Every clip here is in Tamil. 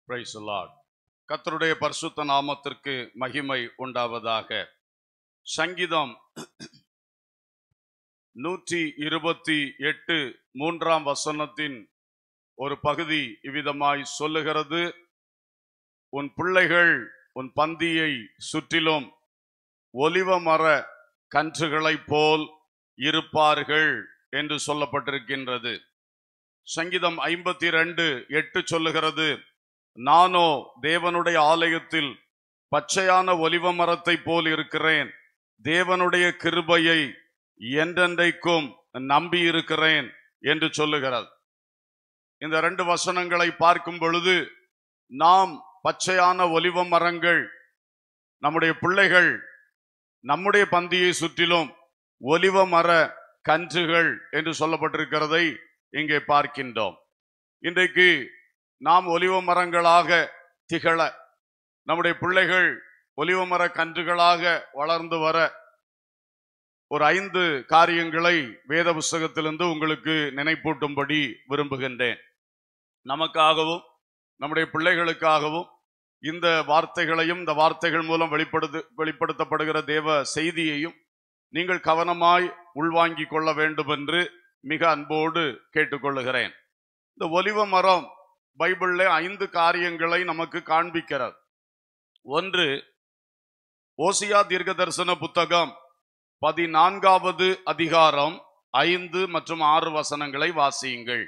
Praise the Lord. கர்த்தருடைய பரிசுத்த நாமத்திற்கு மகிமை உண்டாவதாக சங்கீதம் நூற்றி இருபத்தி எட்டு மூன்றாம் வசனத்தின் ஒரு பகுதி இவ்விதமாய் சொல்லுகிறது உன் பிள்ளைகள் உன் பந்தியை சுற்றிலும் ஒலிவ மர கன்றுகளைப் போல் இருப்பார்கள் என்று சொல்லப்பட்டிருக்கின்றது சங்கீதம் ஐம்பத்தி ரெண்டு எட்டு சொல்லுகிறது நானோ தேவனுடைய ஆலயத்தில் பச்சையான ஒலிவ மரத்தைப் போல் இருக்கிறேன் தேவனுடைய கிருபையை என்றென்றைக்கும் நம்பி இருக்கிறேன் என்று சொல்லுகிறது இந்த ரெண்டு வசனங்களை பார்க்கும் பொழுது நாம் பச்சையான ஒலிவ மரங்கள் நம்முடைய பிள்ளைகள் நம்முடைய பந்தியை சுற்றிலும் ஒலிவ மர கன்றுகள் என்று சொல்லப்பட்டிருக்கிறதை இங்கே பார்க்கின்றோம் இன்றைக்கு நாம் ஒலிவ மரங்களாக திகழ நம்முடைய பிள்ளைகள் ஒலிவ மர கன்றுகளாக வளர்ந்து வர ஒரு ஐந்து காரியங்களை வேத புஸ்தகத்திலிருந்து உங்களுக்கு நினைப்பூட்டும்படி விரும்புகின்றேன் நமக்காகவும் நம்முடைய பிள்ளைகளுக்காகவும் இந்த வார்த்தைகளையும் இந்த வார்த்தைகள் மூலம் வெளிப்படுத்து வெளிப்படுத்தப்படுகிற தேவ செய்தியையும் நீங்கள் கவனமாய் உள்வாங்கிக் கொள்ள வேண்டும் என்று மிக அன்போடு கேட்டுக்கொள்ளுகிறேன் இந்த ஒலிவ மரம் பைபிள்ல ஐந்து காரியங்களை நமக்கு காண்பிக்கிறது ஒன்று ஓசியா தீர்க்க தரிசன புத்தகம் பதினான்காவது அதிகாரம் ஐந்து மற்றும் ஆறு வசனங்களை வாசியுங்கள்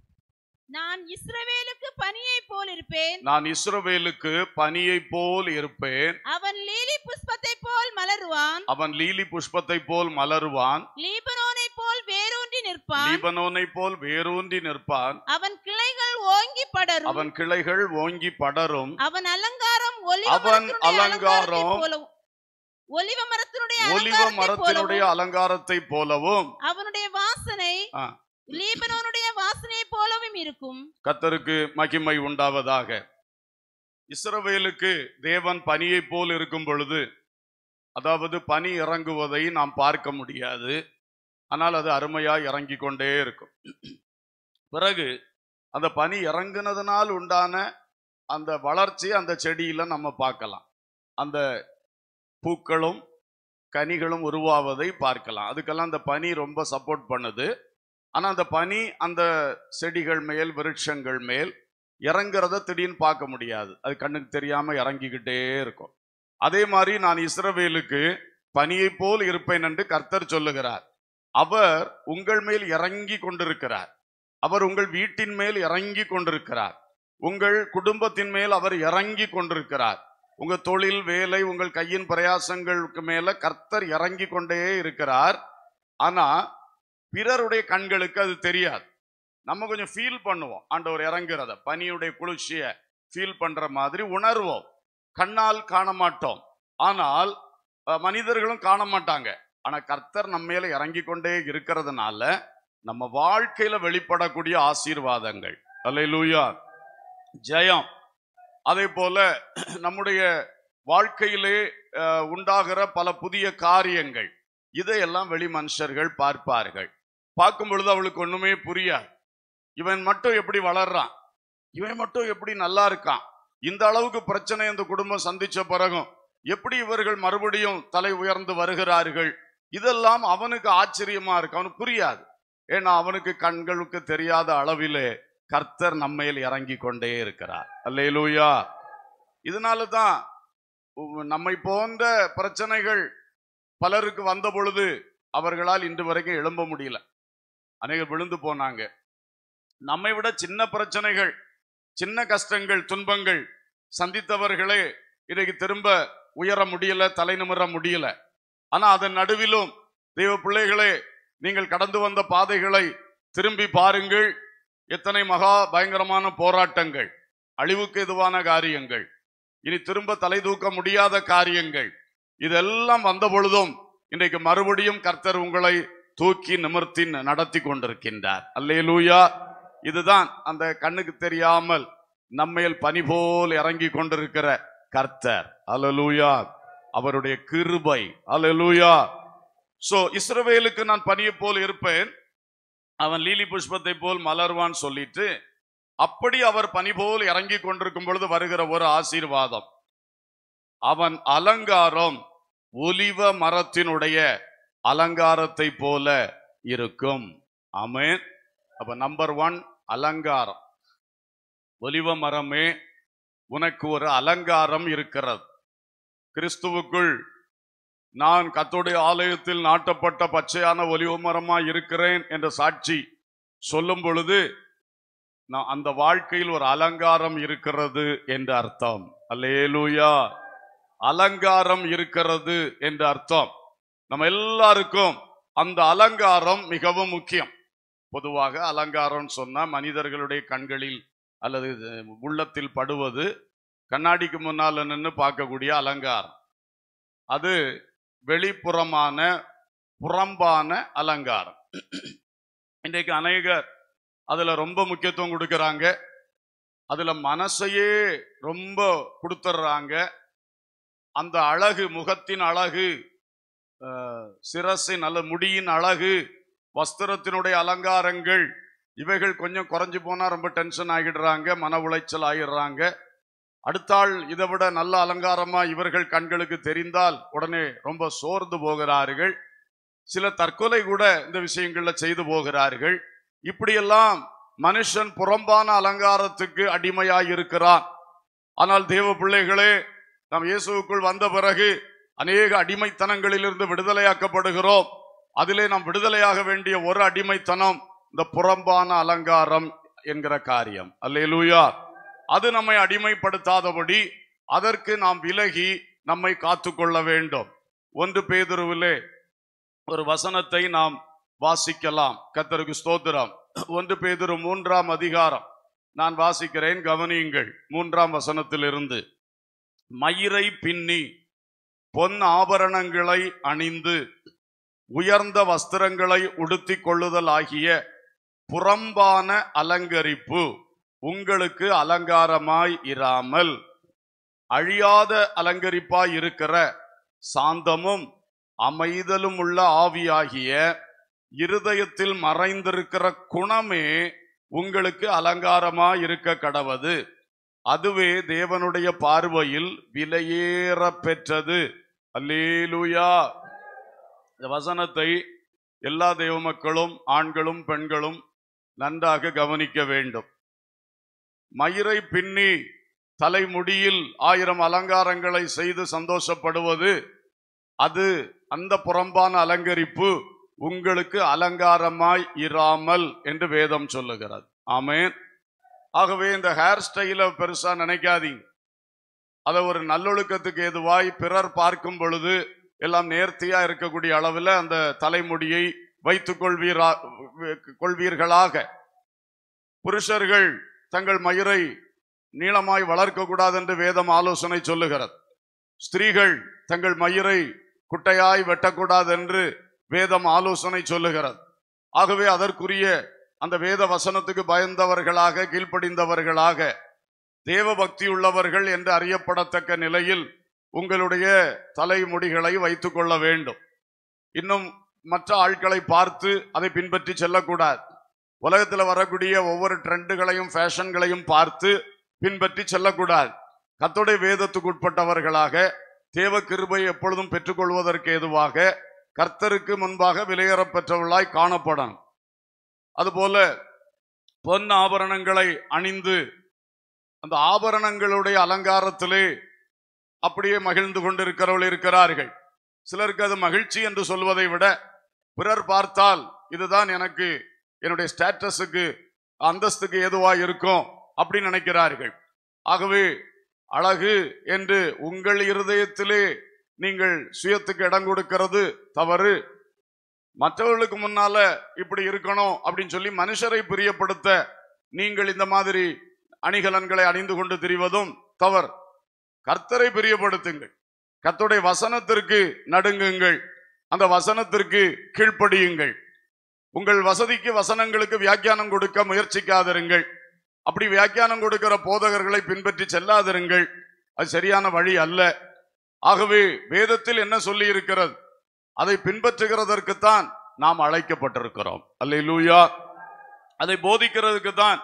நான் இஸ்ரவேலுக்கு பனியை போல் இருப்பேன் நான் இஸ்ரவேலுக்கு பனியை போல் இருப்பேன் அவன் லீலி புஷ்பத்தை போல் மலருவான் அவன் லீலி புஷ்பத்தை போல் மலருவான் லீபனோனை போல் வேரூன்றி நிற்பான் லீபனோனை போல் வேரூன்றி நிற்பான் அவன் கிளைகள் ஓங்கி படரும் அவன் கிளைகள் ஓங்கி படரும் அவன் அலங்காரம் ஒலிவ அவன் மரத்தினுடைய அலங்காரம் அலங்காரத்தைப் போலவும் ஒலிவ மரத்தினுடைய ஒலிவ அலங்காரத்தைப் மரத்தினுடைய போலவும் அலங்காரத்தை போலவும் அவனுடைய வாசனை ஆ. லீபனோனுடைய வாசனை போலவும் இருக்கும் கத்தருக்கு மகிமை உண்டாவதாக இஸ்ரவேலுக்கு தேவன் பனியை போல் இருக்கும் பொழுது அதாவது பனி இறங்குவதை நாம் பார்க்க முடியாது ஆனால் அது அருமையாய் இறங்கி கொண்டே இருக்கும் பிறகு அந்த பனி இறங்குனதுனால் உண்டான அந்த வளர்ச்சி அந்த செடியில நம்ம பார்க்கலாம் அந்த பூக்களும் கனிகளும் உருவாவதை பார்க்கலாம் அதுக்கெல்லாம் அந்த பனி ரொம்ப சப்போர்ட் பண்ணுது ஆனா அந்த பனி அந்த செடிகள் மேல் விருட்சங்கள் மேல் இறங்குறத திடீர்னு பார்க்க முடியாது அது கண்ணுக்கு தெரியாம இறங்கிக்கிட்டே இருக்கும் அதே மாதிரி நான் இஸ்ரவேலுக்கு பனியை போல் இருப்பேன் என்று கர்த்தர் சொல்லுகிறார் அவர் உங்கள் மேல் இறங்கி கொண்டிருக்கிறார் அவர் உங்கள் வீட்டின் மேல் இறங்கி கொண்டிருக்கிறார் உங்கள் குடும்பத்தின் மேல் அவர் இறங்கி கொண்டிருக்கிறார் உங்க தொழில் வேலை உங்கள் கையின் பிரயாசங்களுக்கு மேல கர்த்தர் இறங்கி கொண்டே இருக்கிறார் ஆனா பிறருடைய கண்களுக்கு அது தெரியாது நம்ம கொஞ்சம் ஃபீல் பண்ணுவோம் ஆண்டவர் இறங்குறத பனியுடைய குளிர்ச்சிய ஃபீல் பண்ற மாதிரி உணர்வோம் கண்ணால் காண மாட்டோம் ஆனால் அஹ், மனிதர்களும் காண மாட்டாங்க ஆனா கர்த்தர் நம்ம மேல இறங்கி கொண்டே இருக்கிறதுனால நம்ம வாழ்க்கையில வெளிப்படக்கூடிய ஆசீர்வாதங்கள் அல்லேலூயா ஜெயம் அதே போல நம்முடைய வாழ்க்கையிலே அஹ், உண்டாகிற பல புதிய காரியங்கள் இதையெல்லாம் வெளி மனுஷர்கள் பார்ப்பார்கள் பார்க்கும் பொழுது அவளுக்கு ஒண்ணுமே புரியாது இவன் மட்டும் எப்படி வளர்றான் இவன் மட்டும் எப்படி நல்லா இருக்கான் இந்த அளவுக்கு பிரச்சனை இந்த குடும்பம் சந்திச்ச பிறகும் எப்படி இவர்கள் மறுபடியும் தலை உயர்ந்து வருகிறார்கள் இதெல்லாம் அவனுக்கு ஆச்சரியமா இருக்கு அவனுக்கு புரியாது ஏன்னா அவனுக்கு கண்களுக்கு தெரியாத அளவிலே கர்த்தர் நம்மையில் இறங்கி கொண்டே இருக்கிறார் அல்லேலூயா இதனால தான் உ- நம்மை போன்ற பிரச்சனைகள் பலருக்கு வந்த பொழுது அவர்களால் இன்று வரைக்கும் எழும்ப முடியல அநேகர் விழுந்து போனாங்க நம்மை விட சின்ன பிரச்சனைகள் சின்ன கஷ்டங்கள் துன்பங்கள் சந்தித்தவர்களே இன்னைக்கு திரும்ப உயர முடியல தலை நிமிர முடியல ஆனா அதன் நடுவிலும் தெய்வ பிள்ளைகளே நீங்கள் கடந்து வந்த பாதைகளை திரும்பி பாருங்கள் எத்தனை மகா பயங்கரமான போராட்டங்கள் அழிவுக்கு எதுவான காரியங்கள் இனி திரும்ப தலை தூக்க முடியாத காரியங்கள் இதெல்லாம் வந்த பொழுதும் இன்றைக்கு மறுபடியும் கர்த்தர் உங்களை தூக்கி நிமிர்த்தி நடத்தி கொண்டிருக்கின்றார் அல்லேலூயா இதுதான் அந்த கண்ணுக்கு தெரியாமல் நம்மையில் பனி போல் இறங்கி கொண்டிருக்கிற கர்த்தர் அல்லேலூயா அவருடைய கிருபை அல்லேலூயா சோ இஸ்ரவேலுக்கு நான் பனியை போல் இருப்பேன் அவன் லீலி புஷ்பத்தை போல் மலர்வான் சொல்லிட்டு அப்படி அவர் பனி போல் இறங்கி கொண்டிருக்கும் பொழுது வருகிற ஒரு ஆசீர்வாதம் அவன் அலங்காரம் ஒலிவ மரத்தினுடைய அலங்காரத்தை போல இருக்கும் ஆமென் அப்ப நம்பர் ஒன் அலங்காரம் ஒலிவ மரமே உனக்கு ஒரு அலங்காரம் இருக்கிறது கிறிஸ்துவுக்குள் நான் கத்தோடைய ஆலயத்தில் நாட்டப்பட்ட பச்சையான ஒலிவ மரமாய் இருக்கிறேன் என்ற சாட்சி சொல்லும் பொழுது நான் அந்த வாழ்க்கையில் ஒரு அலங்காரம் இருக்கிறது என்று அர்த்தம் அல்லேலூயா அலங்காரம் இருக்கிறது என்று அர்த்தம் நம்ம எல்லாருக்கும் அந்த அலங்காரம் மிகவும் முக்கியம் பொதுவாக அலங்காரம் சொன்னா மனிதர்களுடைய கண்களில் அல்லது இது உள்ளத்தில் படுவது கண்ணாடிக்கு முன்னால நின்று பார்க்கக்கூடிய அலங்காரம் அது வெளிப்புறமான புறம்பான அலங்காரம் இன்றைக்கு அநேகர் அதுல ரொம்ப முக்கியத்துவம் கொடுக்கறாங்க அதுல மனசையே ரொம்ப கொடுத்துட்றாங்க அந்த அழகு முகத்தின் அழகு அஹ், சிரசின் அல்ல முடியின் அழகு வஸ்திரத்தினுடைய அலங்காரங்கள் இவைகள் கொஞ்சம் குறைஞ்சு போனா ரொம்ப டென்ஷன் ஆகிடுறாங்க மன உளைச்சல் ஆகிடுறாங்க அடுத்த ஆள் இதை விட நல்ல அலங்காரமா இவர்கள் கண்களுக்கு தெரிந்தால் உடனே ரொம்ப சோர்ந்து போகிறார்கள் சில தற்கொலை கூட இந்த விஷயங்கள்ல செய்து போகிறார்கள் இப்படியெல்லாம் மனுஷன் புறம்பான அலங்காரத்துக்கு அடிமையாய் இருக்கிறான் ஆனால் தேவ பிள்ளைகளே நாம் இயேசுவுக்குள் வந்த பிறகு அநேக அடிமைத்தனங்களிலிருந்து விடுதலையாக்கப்படுகிறோம் அதிலே நாம் விடுதலையாக வேண்டிய ஒரு அடிமைத்தனம் இந்த புறம்பான அலங்காரம் என்கிற காரியம் அல்லேலூயா அது நம்மை அடிமைப்படுத்தாதபடி அதற்கு நாம் விலகி நம்மை காத்துக்கொள்ள வேண்டும் ஒன்று பேதுருவிலே ஒரு வசனத்தை நாம் வாசிக்கலாம் கத்தருக்கு ஸ்தோத்திரம் ஒன்று பேதுரு மூன்றாம் அதிகாரம் நான் வாசிக்கிறேன் கவனியுங்கள் மூன்றாம் வசனத்திலிருந்து மயிரை பின்னி பொன் ஆபரணங்களை அணிந்து உயர்ந்த வஸ்திரங்களை உடுத்திக் கொள்ளுதல் ஆகிய புறம்பான அலங்கரிப்பு உங்களுக்கு அலங்காரமாய் இராமல் அழியாத அலங்கரிப்பாய் இருக்கிற சாந்தமும் அமைதலும் உள்ள ஆவியாகிய இருதயத்தில் மறைந்திருக்கிற குணமே உங்களுக்கு அலங்காரமாய் இருக்க கடவது அதுவே தேவனுடைய பார்வையில் விலையேற பெற்றது அல்லேலூயா இந்த வசனத்தை எல்லா தெய்வ மக்களும் ஆண்களும் பெண்களும் நன்றாக கவனிக்க வேண்டும் மயிரை பின்னி தலைமுடியில் ஆயிரம் அலங்காரங்களை செய்து சந்தோஷப்படுவது அது அந்த புறம்பான அலங்கரிப்பு உங்களுக்கு அலங்காரமாய் இராமல் என்று வேதம் சொல்லுகிறது ஆமென் ஆகவே இந்த ஹேர் ஸ்டைல பெருசா நினைக்காதீங்க அதை ஒரு நல்லொழுக்கத்துக்கு ஏதுவாய் பிறர் பார்க்கும் பொழுது எல்லாம் நேர்த்தியா இருக்கக்கூடிய அளவில் அந்த தலைமுடியை வைத்துக் கொள்வீரா கொள்வீர்களாக புருஷர்கள் தங்கள் மயிரை நீளமாய் வளர்க்க கூடாது என்று வேதம் ஆலோசனை சொல்லுகிறது ஸ்திரீகள் தங்கள் மயிரை குட்டையாய் வெட்டக்கூடாது என்று வேதம் ஆலோசனை சொல்லுகிறது ஆகவே அதற்குரிய அந்த வேத வசனத்துக்கு பயந்தவர்களாக கீழ்ப்படிந்தவர்களாக தேவ பக்தி உள்ளவர்கள் என்று அறியப்படத்தக்க நிலையில் உங்களுடைய தலைமுடிகளை வைத்துக் கொள்ள வேண்டும் இன்னும் மற்ற ஆட்களை பார்த்து அதை பின்பற்றி செல்லக்கூடாது உலகத்துல வரக்கூடிய ஒவ்வொரு ட்ரெண்டுகளையும் ஃபேஷன்களையும் பார்த்து பின்பற்றி செல்லக்கூடாது கத்தோடைய வேதத்துக்கு உட்பட்டவர்களாக தேவ கிருபை எப்பொழுதும் பெற்றுக்கொள்வதற்கு ஏதுவாக கர்த்தருக்கு முன்பாக விலையேறப் பெற்றவர்களாய் காணப்படணும் அதுபோல பொன் ஆபரணங்களை அணிந்து அந்த ஆபரணங்களுடைய அலங்காரத்திலே அப்படியே மகிழ்ந்து கொண்டிருக்கிறவர்கள் இருக்கிறார்கள் சிலருக்கு அது மகிழ்ச்சி என்று சொல்வதை விட பிறர் பார்த்தால் இதுதான் எனக்கு என்னுடைய ஸ்டேட்டஸுக்கு அந்தஸ்துக்கு ஏதுவா இருக்கும் அப்படின்னு நினைக்கிறார்கள் ஆகவே அழகு என்று உங்கள் இருதயத்திலே நீங்கள் சுயத்துக்கு இடம் கொடுக்கிறது தவறு மற்றவர்களுக்கு முன்னால இப்படி இருக்கணும் அப்படின்னு சொல்லி மனுஷரை பிரியப்படுத்த நீங்கள் இந்த மாதிரி அணிகலன்களை அணிந்து கொண்டு திரிவதும் தவறு கர்த்தரை பிரியப்படுத்துங்கள் கர்த்தருடைய வசனத்திற்கு நடுங்குங்கள் அந்த வசனத்திற்கு கீழ்ப்படியுங்கள் உங்கள் வசதிக்கு வசனங்களுக்கு வியாக்கியானம் கொடுக்க முயற்சிக்காதிருங்கள் அப்படி வியாக்கியானம் கொடுக்கிற போதகர்களை பின்பற்றி செல்லாதிருங்கள் அது சரியான வழி அல்ல ஆகவே வேதத்தில் என்ன சொல்லி இருக்கிறது அதை பின்பற்றுகிறதற்குத்தான் நாம் அழைக்கப்பட்டிருக்கிறோம் அல்லேலூயா அதை போதிக்கிறதுக்கு தான்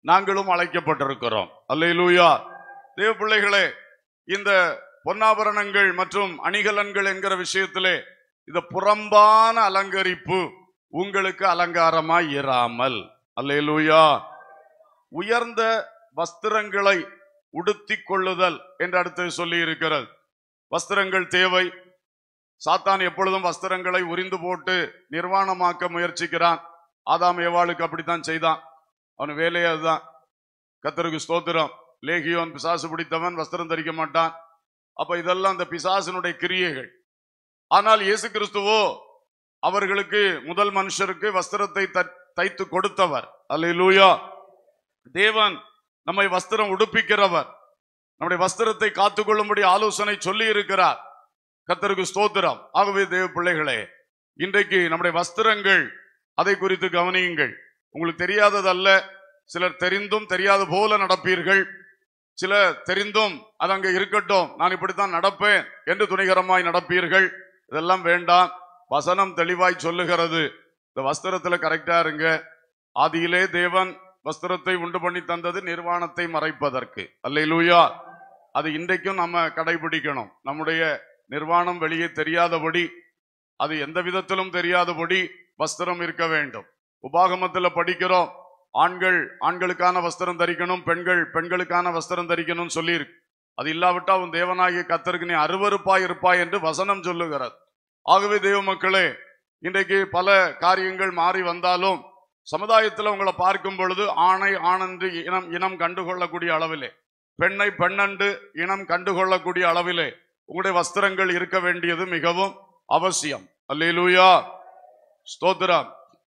நாங்களும் அழைக்கப்பட்டிருக்கிறோம் அல்லேலூயா தேவ பிள்ளைகளே இந்த பொன்னாபரணங்கள் மற்றும் அணிகலன்கள் என்கிற விஷயத்திலே இந்த புறம்பான அலங்கரிப்பு உங்களுக்கு அலங்காரமாய் இராமல் அல்லேலூயா உயர்ந்த வஸ்திரங்களை உடுத்திக் கொள்ளுதல் என்று அடுத்து சொல்லி இருக்கிறது வஸ்திரங்கள் தேவை சாத்தான் எப்பொழுதும் வஸ்திரங்களை உரிந்து போட்டு நிர்வாணமாக்க முயற்சிக்கிறான் ஆதாம் ஏவாளுக்கு அப்படித்தான் செய்தான் அவன் வேலையே அதுதான் கத்தருக்கு ஸ்தோத்திரம் லேகியோன் பிசாசு பிடித்தவன் வஸ்திரம் தரிக்க மாட்டான் அப்ப இதெல்லாம் அந்த பிசாசினுடைய கிரியைகள் ஆனால் இயேசு கிறிஸ்துவோ அவர்களுக்கு முதல் மனுஷருக்கு வஸ்திரத்தை த- தைத்து கொடுத்தவர் அல்லேலூயா தேவன் நம்மை வஸ்திரம் உடுப்பிக்கிறவர் நம்முடைய வஸ்திரத்தை காத்துக்கொள்ளும்படி ஆலோசனை சொல்லி இருக்கிறார் கத்தருக்கு ஸ்தோத்திரம் ஆகவே தேவ பிள்ளைகளே இன்றைக்கு நம்முடைய வஸ்திரங்கள் அதை குறித்து கவனியுங்கள் உங்களுக்கு தெரியாததல்ல சிலர் தெரிந்தும் தெரியாத போல நடப்பீர்கள் சில தெரிந்தும் அது அங்க இருக்கட்டும் நான் இப்படித்தான் நடப்பேன் என்று துணிகரமாய் நடப்பீர்கள் இதெல்லாம் வேண்டாம் வசனம் தெளிவாய் சொல்லுகிறது இந்த வஸ்திரத்துல கரெக்டா இருங்க ஆதியிலே தேவன் வஸ்திரத்தை உண்டு பண்ணி தந்தது நிர்வாணத்தை மறைப்பதற்கு அல்லேலூயா அது இன்றைக்கும் நம்ம கடைபிடிக்கணும் நம்முடைய நிர்வாணம் வெளியே தெரியாதபடி அது எந்த விதத்திலும் தெரியாதபடி வஸ்திரம் இருக்க வேண்டும் உபாகமத்துல படிக்கிறோம் ஆண்கள் ஆண்களுக்கான வஸ்திரம் தரிக்கணும் பெண்கள் பெண்களுக்கான வஸ்திரம் தரிக்கணும் சொல்லியிருக்கு அது இல்லாவிட்டா உன் தேவனாகிய கத்தருக்கு நீ அருவருப்பாய் இருப்பாய் என்று வசனம் சொல்லுகிறது ஆகவே தேவ மக்களே இன்றைக்கு பல காரியங்கள் மாறி வந்தாலும் சமுதாயத்தில் உங்களை பார்க்கும் பொழுது ஆணை ஆணன்று இனம் இனம் கண்டுகொள்ளக்கூடிய அளவிலே பெண்ணை பெண்ணண்டு இனம் கண்டுகொள்ளக்கூடிய அளவிலே உங்களுடைய வஸ்திரங்கள் இருக்க வேண்டியது மிகவும் அவசியம் அல்லேலூயா ஸ்தோத்திரம்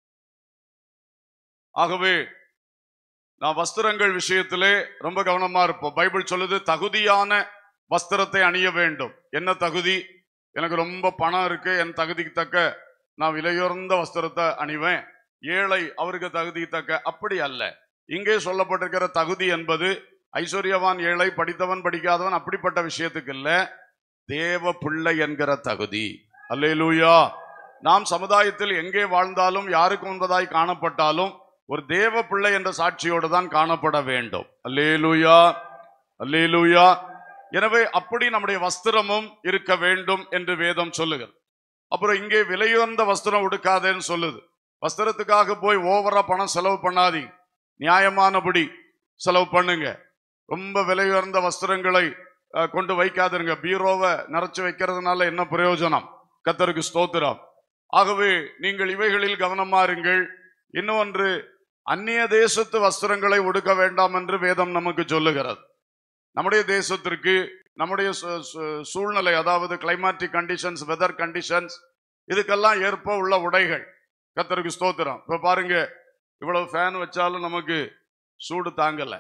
ஆகவே நான் வஸ்திரங்கள் விஷயத்திலே ரொம்ப கவனமா இருப்போம் பைபிள் சொல்லுது தகுதியான வஸ்திரத்தை அணிய வேண்டும் என்ன தகுதி எனக்கு ரொம்ப பணம் இருக்கு என் தகுதிக்கு தக்க நான் விலையுறந்த வஸ்திரத்தை அணிவேன் ஏழை அவருக்கு தகுதிக்கு தக்க அப்படி அல்ல இங்கே சொல்லப்பட்டிருக்கிற தகுதி என்பது ஐஸ்வர்யவான் ஏழை படித்தவன் படிக்காதவன் அப்படிப்பட்ட விஷயத்துக்கு இல்ல தேவ பிள்ளை என்கிற தகுதி அல்லேலூயா நாம் சமுதாயத்தில் எங்கே வாழ்ந்தாலும் யாருக்கு முன்பதாய் காணப்பட்டாலும் ஒரு தேவ பிள்ளை என்ற சாட்சியோடு தான் காணப்பட வேண்டும் அல்லேலூயா அல்லேலூயா எனவே அப்படி நம்முடைய வஸ்திரமும் இருக்க வேண்டும் என்று வேதம் சொல்லுகிறது அப்புறம் இங்கே விலையுயர்ந்த வஸ்திரம் உடுக்காதேன்னு சொல்லுது வஸ்திரத்துக்காக போய் ஓவரா பணம் செலவு பண்ணாதீங்க நியாயமானபடி செலவு பண்ணுங்க ரொம்ப விலையுயர்ந்த வஸ்திரங்களை அஹ், கொண்டு வைக்காதிருங்க பீரோவை நிறைச்சு வைக்கிறதுனால என்ன பிரயோஜனம் கத்தருக்கு ஸ்தோத்திரம் ஆகவே நீங்கள் இவைகளில் கவனமா இருங்கள் இன்னொன்று அந்நிய தேசத்து வஸ்திரங்களை உடுக்க வேண்டாம் என்று வேதம் நமக்கு சொல்லுகிறது நம்முடைய தேசத்திற்கு நம்முடைய சூ- சூ- சூழ்நிலை அதாவது கிளைமாட்டிக் கண்டிஷன்ஸ் வெதர் கண்டிஷன்ஸ் இதுக்கெல்லாம் ஏற்ப உள்ள உடைகள் கத்தருக்கு ஸ்தோத்திரம் இப்ப பாருங்க இவ்வளவு ஃபேன் வச்சாலும் நமக்கு சூடு தாங்கல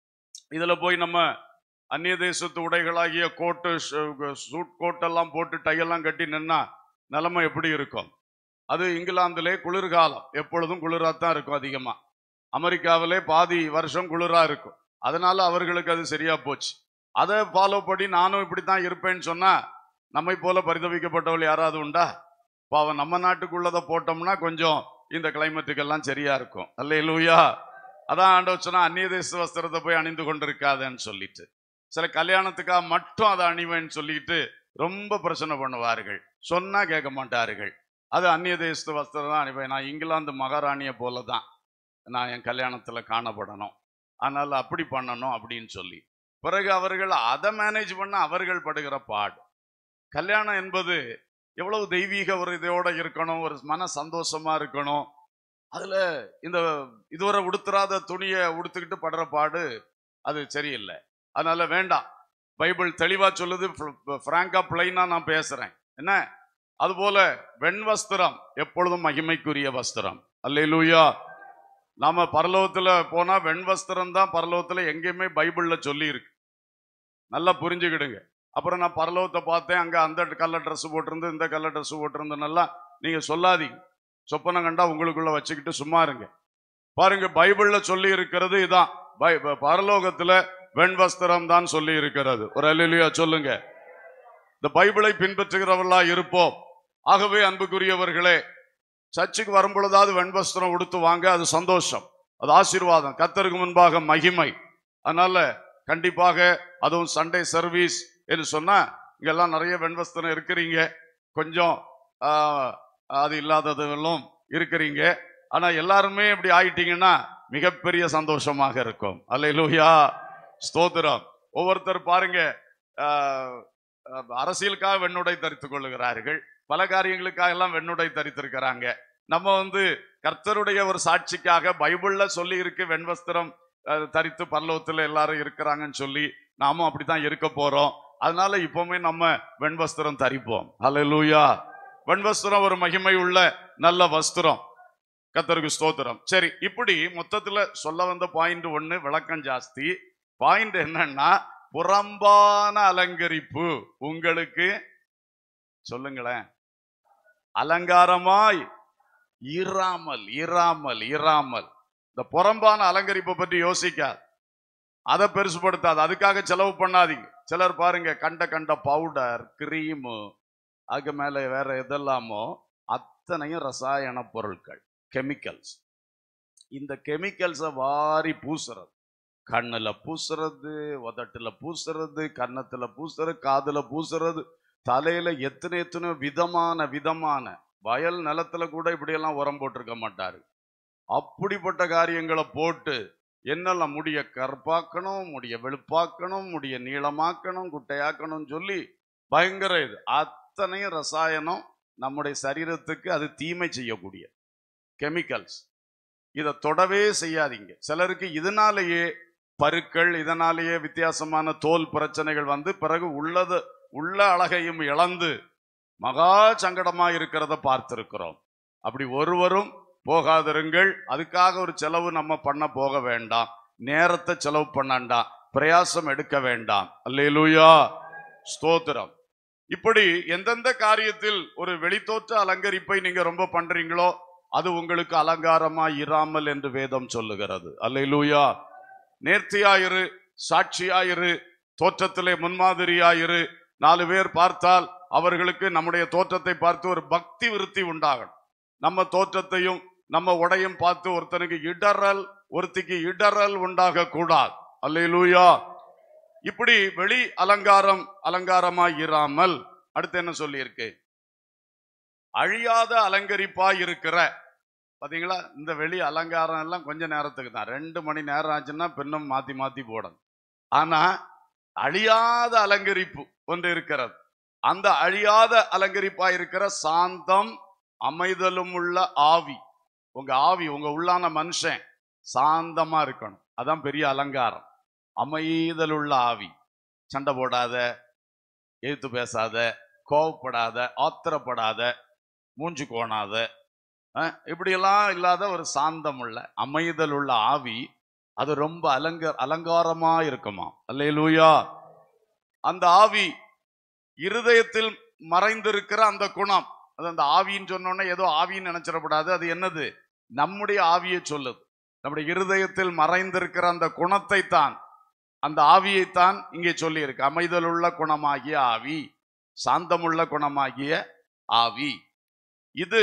இதுல போய் நம்ம அந்நிய தேசத்து உடைகளாகிய கோட்டு ஷ- சூட் கோட்டெல்லாம் போட்டு டையெல்லாம் கட்டி நின்னா நிலைமை எப்படி இருக்கும் அது இங்கிலாந்திலே குளிர்காலம் எப்பொழுதும் குளிராத்தான் இருக்கும் அதிகமா அமெரிக்காவிலே பாதி வருஷம் குளிரா இருக்கும் அதனால அவர்களுக்கு அது சரியா போச்சு அதை ஃபாலோ பண்ணி நானும் இப்படித்தான் இருப்பேன்னு சொன்னா நம்மை போல பரிதவிக்கப்பட்டவள் யாராவது உண்டா பாவம் நம்ம நாட்டுக்குள்ளதை போட்டோம்னா கொஞ்சம் இந்த கிளைமேட்டுக்கெல்லாம் சரியா இருக்கும் அல்ல லூயா அதான் ஆண்டவர் சொன்னா அந்நிய தேச வஸ்திரத்தை போய் அணிந்து கொண்டிருக்காதேன்னு சொல்லிட்டு சில கல்யாணத்துக்காக மட்டும் அதை அணிவேன்னு சொல்லிட்டு ரொம்ப பிரச்சனை பண்ணுவார்கள் சொன்னா கேட்க மாட்டார்கள் அது அந்நிய தேசத்து வஸ்திரம் தான் அணிவேன் நான் இங்கிலாந்து மகாராணியை போல தான் நான் என் கல்யாணத்துல காணப்படணும் அதனால அப்படி பண்ணணும் அப்படின்னு சொல்லி பிறகு அவர்கள் அதை மேனேஜ் பண்ண அவர்கள் படுகிற பாடு கல்யாணம் என்பது எவ்வளவு தெய்வீக ஒரு இதோட இருக்கணும் ஒரு மன சந்தோஷமா இருக்கணும் அதுல இந்த இதுவரை உடுத்துறாத துணியை உடுத்துக்கிட்டு படுற பாடு அது சரியில்லை அதனால வேண்டாம் பைபிள் தெளிவா சொல்லுது பிராங்கா பிளைனா நான் பேசுறேன் என்ன அதுபோல வெண் வஸ்திரம் எப்பொழுதும் மகிமைக்குரிய வஸ்திரம் அல்லேலூயா நாம பரலோகத்துல போனா வெண் வஸ்திரம் தான் பரலோகத்துல எங்கேயுமே பைபிள்ல சொல்லி இருக்கு நல்லா புரிஞ்சுக்கிடுங்க அப்புறம் நான் பரலோகத்தை பார்த்தேன் அங்க அந்த கலர் ட்ரெஸ் போட்டிருந்து இந்த கலர் ட்ரெஸ் போட்டிருந்தனெல்லாம் நீங்க சொல்லாதீங்க சொப்பனம் கண்டா உங்களுக்குள்ள வச்சுக்கிட்டு சும்மா இருங்க பாருங்க பைபிள்ல சொல்லி இருக்கிறது இதான் பை- ப- பரலோகத்துல வெண் வஸ்திரம் தான் சொல்லி இருக்கிறது ஒரு அல்லா சொல்லுங்க இந்த பைபிளை பின்பற்றுகிறவர்களா இருப்போம் ஆகவே அன்புக்குரியவர்களே சர்ச்சுக்கு வரும் பொழுதாவது வெண்வஸ்திரம் உடுத்து வாங்க அது சந்தோஷம் அது ஆசீர்வாதம் கத்தருக்கு முன்பாக மகிமை அதனால கண்டிப்பாக அதுவும் சண்டே சர்வீஸ் என்று சொன்னா இங்கெல்லாம் நிறைய வெண்வஸ்திரம் இருக்கிறீங்க கொஞ்சம் ஆஹ், அது இல்லாததுகளும் இருக்கிறீங்க ஆனா எல்லாருமே இப்படி ஆயிட்டீங்கன்னா மிகப்பெரிய சந்தோஷமாக இருக்கும் அல்லேலூயா ஸ்தோத்திரம் ஒவ்வொருத்தர் பாருங்க ஆஹ், ஆஹ், அரசியலுக்காக வெண்ணுடை தரித்துக் கொள்ளுகிறார்கள் பல காரியங்களுக்காக எல்லாம் வெண்ணுடை தரித்திருக்கிறாங்க நம்ம வந்து கர்த்தருடைய ஒரு சாட்சிக்காக பைபிள்ல சொல்லி இருக்கு வெண்வஸ்திரம் அஹ், தரித்து பல்லவத்துல எல்லாரும் இருக்கிறாங்கன்னு சொல்லி நாமும் அப்படித்தான் இருக்க போறோம் அதனால இப்பவுமே நம்ம வெண்வஸ்திரம் தரிப்போம் அல்லேலூயா வெண்வஸ்திரம் ஒரு மகிமை உள்ள நல்ல வஸ்திரம் கத்தருக்கு ஸ்தோத்திரம் சரி இப்படி மொத்தத்துல சொல்ல வந்த பாயிண்ட் ஒண்ணு விளக்கம் ஜாஸ்தி பாயிண்ட் என்னன்னா புறம்பான அலங்கரிப்பு உங்களுக்கு சொல்லுங்களேன் அலங்காரமாய் இராமல் இராமல் இராமல் இந்த புறம்பான அலங்கரிப்பை பற்றி யோசிக்காது அதை பெருசுபடுத்தாது அதுக்காக செலவு பண்ணாதீங்க சிலர் பாருங்க கண்ட கண்ட பவுடர் கிரீமு அதுக்கு மேல வேற எதெல்லாமோ அத்தனையும் ரசாயன பொருட்கள் கெமிக்கல்ஸ் இந்த கெமிக்கல்ஸை வாரி பூசுறது கண்ணுல பூசுறது உதட்டுல பூசுறது கன்னத்துல பூசுறது காதுல பூசுறது தலையில எத்தனை எத்தனை விதமான விதமான வயல் நிலத்துல கூட இப்படியெல்லாம் உரம் போட்டிருக்க மாட்டாரு அப்படிப்பட்ட காரியங்களை போட்டு என்னெல்லாம் முடிய கற்பாக்கணும் முடிய வெளுப்பாக்கணும் முடிய நீளமாக்கணும் குட்டையாக்கணும்னு சொல்லி பயங்கர இது அத்தனையும் ரசாயனம் நம்முடைய சரீரத்துக்கு அது தீமை செய்யக்கூடிய கெமிக்கல்ஸ் இதை தொடவே செய்யாதீங்க சிலருக்கு இதனாலேயே பருக்கள் இதனாலேயே வித்தியாசமான தோல் பிரச்சனைகள் வந்து பிறகு உள்ளது உள்ள அழகையும் இழந்து மகா சங்கடமா இருக்கிறத பார்த்திருக்கிறோம் அப்படி ஒருவரும் போகாதிருங்கள் அதுக்காக ஒரு செலவு நம்ம பண்ண போக வேண்டாம் நேரத்தை செலவு பண்ணாண்டாம் பிரயாசம் எடுக்க வேண்டாம் அல்லேலூயா ஸ்தோத்திரம் இப்படி எந்தெந்த காரியத்தில் ஒரு வெளித்தோற்ற அலங்கரிப்பை நீங்க ரொம்ப பண்றீங்களோ அது உங்களுக்கு அலங்காரமா இராமல் என்று வேதம் சொல்லுகிறது அல்லேலூயா நேர்த்தியாயிரு சாட்சியாயிரு தோற்றத்திலே முன்மாதிரியாயிரு நாலு பேர் பார்த்தால் அவர்களுக்கு நம்முடைய தோற்றத்தை பார்த்து ஒரு பக்தி விருத்தி உண்டாகணும் நம்ம தோற்றத்தையும் நம்ம உடையும் பார்த்து ஒருத்தனுக்கு இடறல் ஒருத்திக்கு இடறல் உண்டாக கூடாது அல்லேலூயா இப்படி வெளி அலங்காரம் அலங்காரமாய் இராமல் அடுத்து என்ன சொல்லியிருக்கு அழியாத அலங்கரிப்பாய் இருக்கிற பாத்தீங்களா இந்த வெளி அலங்காரம் எல்லாம் கொஞ்ச நேரத்துக்கு தான் ரெண்டு மணி நேரம் ஆச்சுன்னா பின்னும் மாத்தி மாத்தி போடணும் ஆனா அழியாத அலங்கரிப்பு ஒன்று இருக்கிறது அந்த அழியாத அலங்கரிப்பா இருக்கிற சாந்தம் அமைதலும் உள்ள ஆவி உங்க ஆவி உங்க உள்ளான மனுஷன் சாந்தமா இருக்கணும் அதான் பெரிய அலங்காரம் அமைதல் உள்ள ஆவி சண்டை போடாத எதிர்த்து பேசாத கோவப்படாத ஆத்திரப்படாத மூஞ்சி கோணாத அஹ், இப்படியெல்லாம் இல்லாத ஒரு சாந்தம் உள்ள அமைதல் உள்ள ஆவி அது ரொம்ப அலங்க அலங்காரமா இருக்குமா அல்லேலூயா அந்த ஆவி இருதயத்தில் மறைந்திருக்கிற அந்த குணம் அது அந்த ஆவின்னு சொன்னோன்னே ஏதோ ஆவின்னு நினைச்சிடக்கூடாது அது என்னது நம்முடைய ஆவியை சொல்லுது நம்முடைய இருதயத்தில் மறைந்திருக்கிற அந்த குணத்தை தான் அந்த ஆவியைத்தான் இங்கே சொல்லியிருக்கு அமைதலுள்ள குணமாகிய ஆவி சாந்தமுள்ள குணமாகிய ஆவி இது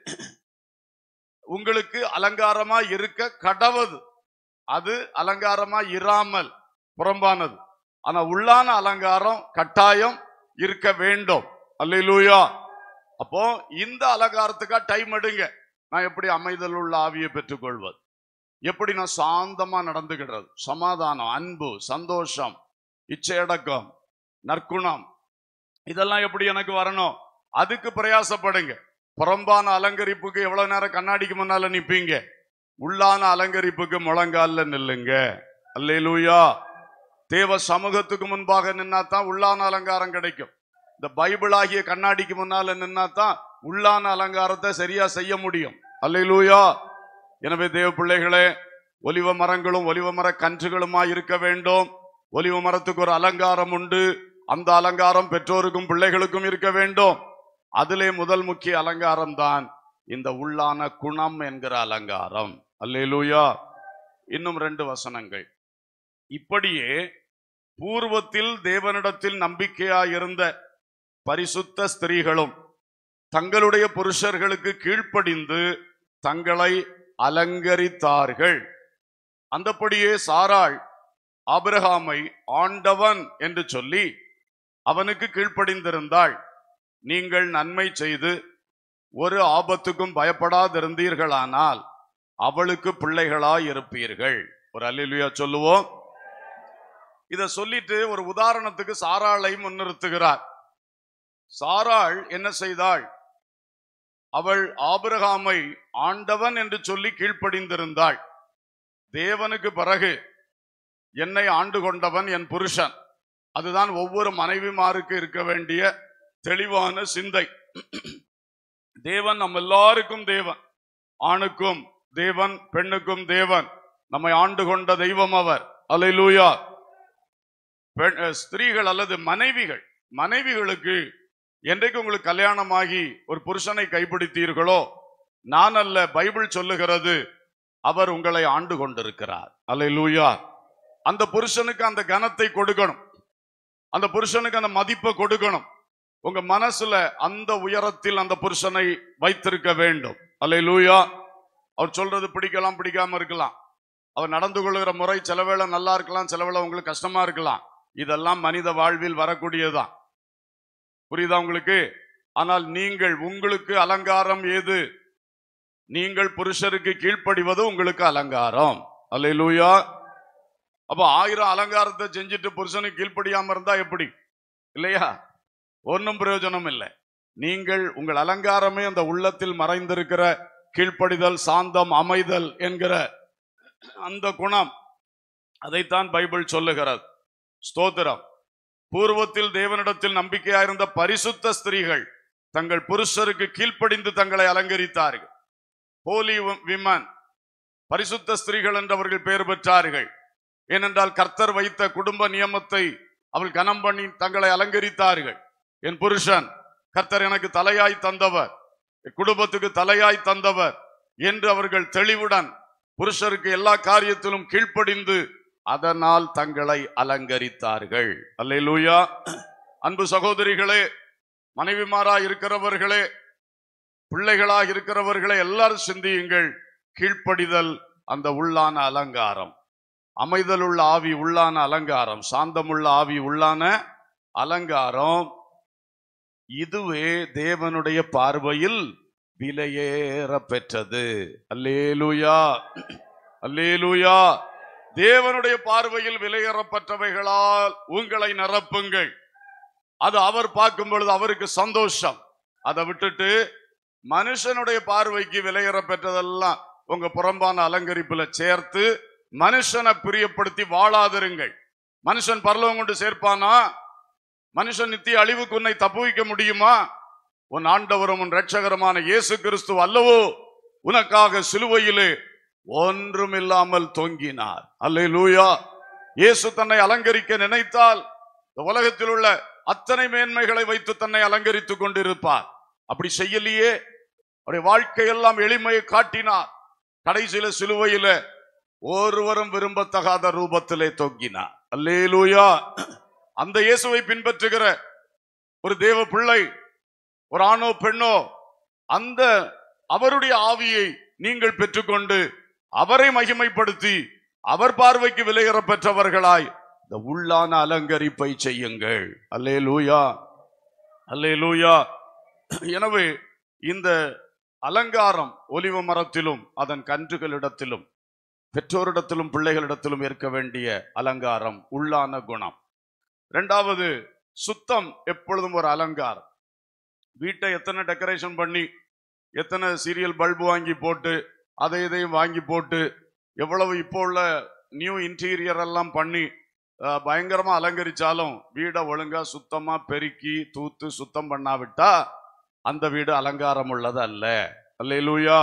உங்களுக்கு அலங்காரமா இருக்க கடவது அது அலங்காரமா இராமல் புறம்பானது ஆனா உள்ளான அலங்காரம் கட்டாயம் இருக்க வேண்டும் அல்லேலூயா அப்போ இந்த அலங்காரத்துக்கா டைம் எடுங்க நான் எப்படி அமைதல் உள்ள ஆவியை பெற்றுக்கொள்வது எப்படி நான் சாந்தமா நடந்துகிடுறது சமாதானம் அன்பு சந்தோஷம் இச்சையடக்கம் நற்குணம் இதெல்லாம் எப்படி எனக்கு வரணும் அதுக்கு பிரயாசப்படுங்க புறம்பான அலங்கரிப்புக்கு எவ்வளவு நேரம் கண்ணாடிக்கு முன்னால நிப்பீங்க உள்ளான அலங்கரிப்புக்கு முழங்கால்ல நில்லுங்க அல்லேலூயா தேவ சமூகத்துக்கு முன்பாக நின்னா தான் உள்ளான அலங்காரம் கிடைக்கும் இந்த பைபிள் ஆகிய கண்ணாடிக்கு முன்னால நின்னா தான் உள்ளான அலங்காரத்தை சரியா செய்ய முடியும் அல்லேலூயா எனவே தேவ பிள்ளைகளே ஒலிவ மரங்களும் ஒலிவ மர கன்றுகளுமாய் இருக்க வேண்டும் ஒலிவ மரத்துக்கு ஒரு அலங்காரம் உண்டு அந்த அலங்காரம் பெற்றோருக்கும் பிள்ளைகளுக்கும் இருக்க வேண்டும் அதிலே முதல் முக்கிய அலங்காரம் தான் இந்த உள்ளான குணம் என்கிற அலங்காரம் அல்லேலூயா இன்னும் ரெண்டு வசனங்கள் இப்படியே பூர்வத்தில் தேவனிடத்தில் நம்பிக்கையாயிருந்த பரிசுத்த ஸ்திரீகளும் தங்களுடைய புருஷர்களுக்கு கீழ்ப்படிந்து தங்களை அலங்கரித்தார்கள் அந்தப்படியே சாராள் ஆபிரகாமை ஆண்டவன் என்று சொல்லி அவனுக்கு கீழ்ப்படிந்திருந்தாள் நீங்கள் நன்மை செய்து ஒரு ஆபத்துக்கும் பயப்படாதிருந்தீர்களானால் அவளுக்கு பிள்ளைகளாய் இருப்பீர்கள் ஒரு அல்லேலூயா சொல்லுவோம் இத சொல்லிட்டு ஒரு உதாரணத்துக்கு சாராளை முன்னிறுத்துகிறார் சாராள் என்ன செய்தாள் அவள் ஆபிரகாமை ஆண்டவன் என்று சொல்லி கீழ்ப்படிந்திருந்தாள் தேவனுக்கு பிறகு என்னை ஆண்டு கொண்டவன் என் புருஷன் அதுதான் ஒவ்வொரு மனைவிமாருக்கு இருக்க வேண்டிய தெளிவான சிந்தை தேவன் நம்ம எல்லாருக்கும் தேவன் ஆணுக்கும் தேவன் பெண்ணுக்கும் தேவன் நம்மை ஆண்டு கொண்ட தெய்வம் அவர் அல்லேலூயா பெண் அஹ், ஸ்திரீகள் அல்லது மனைவிகள் மனைவிகளுக்கு என்றைக்கு உங்களுக்கு கல்யாணமாகி ஒரு புருஷனை கைப்பிடித்தீர்களோ நான் அல்ல பைபிள் சொல்லுகிறது அவர் உங்களை ஆண்டு கொண்டிருக்கிறார் அல்லேலூயா அந்த புருஷனுக்கு அந்த கனத்தை கொடுக்கணும் அந்த புருஷனுக்கு அந்த மதிப்பை கொடுக்கணும் உங்க மனசுல அந்த உயரத்தில் அந்த புருஷனை வைத்திருக்க வேண்டும் அல்லேலூயா அவர் சொல்றது பிடிக்கலாம் பிடிக்காம இருக்கலாம் அவர் நடந்து கொள்ளுகிற முறை சிலவேளை நல்லா இருக்கலாம் சிலவேளை உங்களுக்கு கஷ்டமா இருக்கலாம் இதெல்லாம் மனித வாழ்வில் வரக்கூடியதுதான் புரியுதா உங்களுக்கு ஆனால் நீங்கள் உங்களுக்கு அலங்காரம் ஏது நீங்கள் புருஷருக்கு கீழ்ப்படிவது உங்களுக்கு அலங்காரம் அல்லேலூயா அப்ப ஆயிரம் அலங்காரத்தை செஞ்சுட்டு புருஷனுக்கு கீழ்ப்படியாம இருந்தா எப்படி இல்லையா ஒன்றும் பிரயோஜனம் இல்லை நீங்கள் உங்கள் அலங்காரமே அந்த உள்ளத்தில் மறைந்திருக்கிற கீழ்ப்படிதல் சாந்தம் அமைதல் என்கிற அந்த குணம் அதைத்தான் பைபிள் சொல்லுகிறது ஸ்தோத்திரம் பூர்வத்தில் தேவனிடத்தில் நம்பிக்கையாயிருந்த பரிசுத்த ஸ்திரீகள் தங்கள் புருஷருக்கு கீழ்ப்படிந்து தங்களை அலங்கரித்தார்கள் ஹோலி விமன் பரிசுத்த ஸ்திரீகள் என்றவர்கள் பெயர் பெற்றார்கள் ஏனென்றால் கர்த்தர் வைத்த குடும்ப நியமத்தை அவள் கனம் பண்ணி தங்களை அலங்கரித்தார்கள் என் புருஷன் கர்த்தர் எனக்கு தலையாய் தந்தவர் என் குடும்பத்துக்கு தலையாய் தந்தவர் என்று அவர்கள் தெளிவுடன் புருஷருக்கு எல்லா காரியத்திலும் கீழ்ப்படிந்து அதனால் தங்களை அலங்கரித்தார்கள் அல்லேலூயா அன்பு சகோதரிகளே மனைவிமாரா இருக்கிறவர்களே பிள்ளைகளாக இருக்கிறவர்களே எல்லாரும் சிந்தியுங்கள் கீழ்ப்படிதல் அந்த உள்ளான அலங்காரம் அமைதலுள்ள ஆவி உள்ளான அலங்காரம் சாந்தமுள்ள ஆவி உள்ளான அலங்காரம் இதுவே தேவனுடைய பார்வையில் விலையேற பெற்றது அல்லேலூயா அல்லேலூயா தேவனுடைய பார்வையில் விலையேறப்பட்டவைகளால் உங்களை நிரப்புங்கள் அது அவர் பார்க்கும் பொழுது அவருக்கு சந்தோஷம் அதை விட்டுட்டு மனுஷனுடைய பார்வைக்கு விலையேற பெற்றதெல்லாம் உங்க புறம்பான அலங்கரிப்புல சேர்த்து மனுஷனை பிரியப்படுத்தி வாழாதிருங்கள் மனுஷன் பரலோகம் கொண்டு சேர்ப்பானா மனுஷன் நித்திய அழிவுக்கு உன்னை தப்புவிக்க முடியுமா உன் ஆண்டவரும் உன் இரட்சகரமான இயேசு கிறிஸ்து அல்லவோ உனக்காக சிலுவையிலே ஒன்றுமில்லாமல் தொங்கினார் அல்லேலூயா இயேசு தன்னை அலங்கரிக்க நினைத்தால் இந்த உலகத்தில் உள்ள அத்தனை மேன்மைகளை வைத்து தன்னை அலங்கரித்துக் கொண்டிருப்பார் அப்படி செய்யலையே அவருடைய வாழ்க்கையெல்லாம் எளிமையை காட்டினார் கடைசியில சிலுவையில ஒருவரும் விரும்பத்தகாத ரூபத்திலே தொங்கினார் அல்லேலூயா அந்த இயேசுவை பின்பற்றுகிற ஒரு தேவ பிள்ளை ஒரு ஆணோ பெண்ணோ அந்த அவருடைய ஆவியை நீங்கள் பெற்றுக்கொண்டு அவரை மகிமைப்படுத்தி அவர் பார்வைக்கு விலையேற பெற்றவர்களாய் இந்த உள்ளான அலங்கரிப்பை செய்யுங்கள் அல்லே லூயா அல்லே லூயா எனவே இந்த அலங்காரம் ஒலிவ மரத்திலும் அதன் கன்றுகளிடத்திலும் பெற்றோரிடத்திலும் பிள்ளைகளிடத்திலும் இருக்க வேண்டிய அலங்காரம் உள்ளான குணம் இரண்டாவது சுத்தம் எப்பொழுதும் ஒரு அலங்காரம் வீட்டை எத்தனை டெக்கரேஷன் பண்ணி எத்தனை சீரியல் பல்பு வாங்கி போட்டு அதை இதையும் வாங்கி போட்டு எவ்வளவு இப்போ உள்ள நியூ இன்டீரியர் எல்லாம் பண்ணி அஹ், பயங்கரமா அலங்கரிச்சாலும் வீடை ஒழுங்கா சுத்தமா பெருக்கி தூத்து சுத்தம் பண்ணாவிட்டா அந்த வீடு அலங்காரம் உள்ளது அல்ல அல்லேலூயா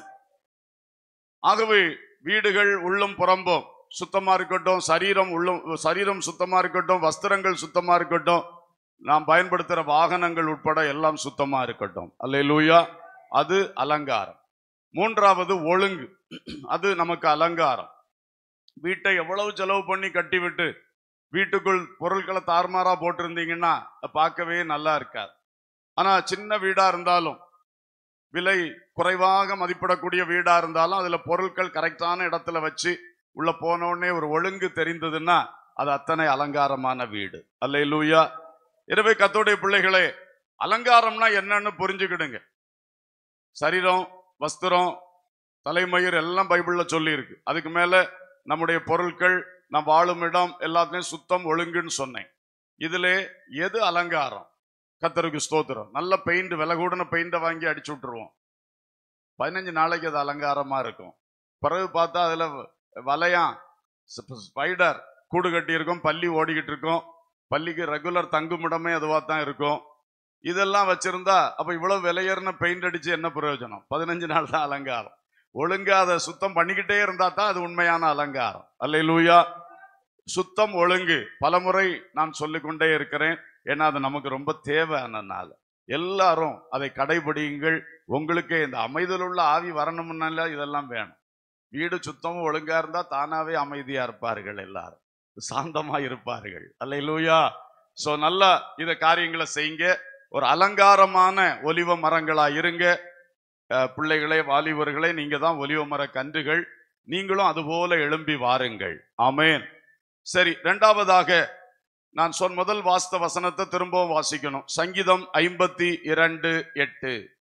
ஆகவே வீடுகள் உள்ளும் புறம்பும் சுத்தமா இருக்கட்டும் சரீரம் உள்ளும் சரீரம் சுத்தமா இருக்கட்டும் வஸ்திரங்கள் சுத்தமா இருக்கட்டும் நாம் பயன்படுத்துகிற வாகனங்கள் உட்பட எல்லாம் சுத்தமா இருக்கட்டும் அல்லேலூயா அது அலங்காரம் மூன்றாவது ஒழுங்கு அது நமக்கு அலங்காரம் வீட்டை எவ்வளவு செலவு பண்ணி கட்டிவிட்டு வீட்டுக்குள் பொருட்களை தாறுமாறா போட்டிருந்தீங்கன்னா அது பார்க்கவே நல்லா இருக்காது ஆனா சின்ன வீடா இருந்தாலும் விலை குறைவாக மதிப்பிடக்கூடிய வீடா இருந்தாலும் அதுல பொருட்கள் கரெக்டான இடத்துல வச்சு உள்ள போன உடனே ஒரு ஒழுங்கு தெரிந்ததுன்னா அது அத்தனை அலங்காரமான வீடு அல்லேலூயா எனவே கத்தோடைய பிள்ளைகளே அலங்காரம்னா என்னன்னு புரிஞ்சுக்கிடுங்க சரீரம் வஸ்திரம் தலைமயிர் எல்லாம் பைபிள்ல சொல்லி இருக்கு அதுக்கு மேல நம்முடைய பொருட்கள் நம் வாழும் இடம் எல்லாத்தையும் சுத்தம் ஒழுங்குன்னு சொன்னேன் இதுல எது அலங்காரம் கத்தருக்கு ஸ்தோத்திரம் நல்ல பெயிண்ட் விலை கூடன பெயிண்டை வாங்கி அடிச்சு விட்டுருவோம் பதினஞ்சு நாளைக்கு அது அலங்காரமா இருக்கும் பிறகு பார்த்தா அதுல வலையாம் ஸ்பைடர் கூடு கட்டி இருக்கும் பள்ளி ஓடிக்கிட்டு இருக்கும் பள்ளிக்கு ரெகுலர் தங்குமிடமே அதுவா தான் இருக்கும் இதெல்லாம் வச்சிருந்தா அப்ப இவ்வளவு விலையேறின பெயிண்ட் அடிச்சு என்ன பிரயோஜனம் பதினஞ்சு நாள் தான் அலங்காரம் ஒழுங்கா அதை சுத்தம் பண்ணிக்கிட்டே இருந்தா தான் அது உண்மையான அலங்காரம் அல்லேலூயா சுத்தம் ஒழுங்கு பலமுறை நான் சொல்லிக்கொண்டே இருக்கிறேன் ஏன்னா அது நமக்கு ரொம்ப தேவையானனால எல்லாரும் அதை கடைபிடியுங்கள் உங்களுக்கே இந்த அமைதலுள்ள ஆவி வரணும்னால இதெல்லாம் வேணும் வீடு சுத்தமும் ஒழுங்கா இருந்தா தானாவே அமைதியா இருப்பார்கள் எல்லாரும் சாந்தமா இருப்பார்கள் அல்லேலூயா சோ நல்லா இத காரியங்களை செய்யுங்க ஒரு அலங்காரமான ஒலிவ மரங்களா இருங்க அஹ், பிள்ளைகளே வாலிபர்களே நீங்க தான் ஒலிவ மர கன்றுகள் நீங்களும் அதுபோல எழும்பி வாருங்கள் ஆமென் சரி இரண்டாவதாக நான் சொன்ன முதல் வாஸ்த வசனத்தை திரும்பவும் வாசிக்கணும் சங்கீதம் ஐம்பத்தி இரண்டு எட்டு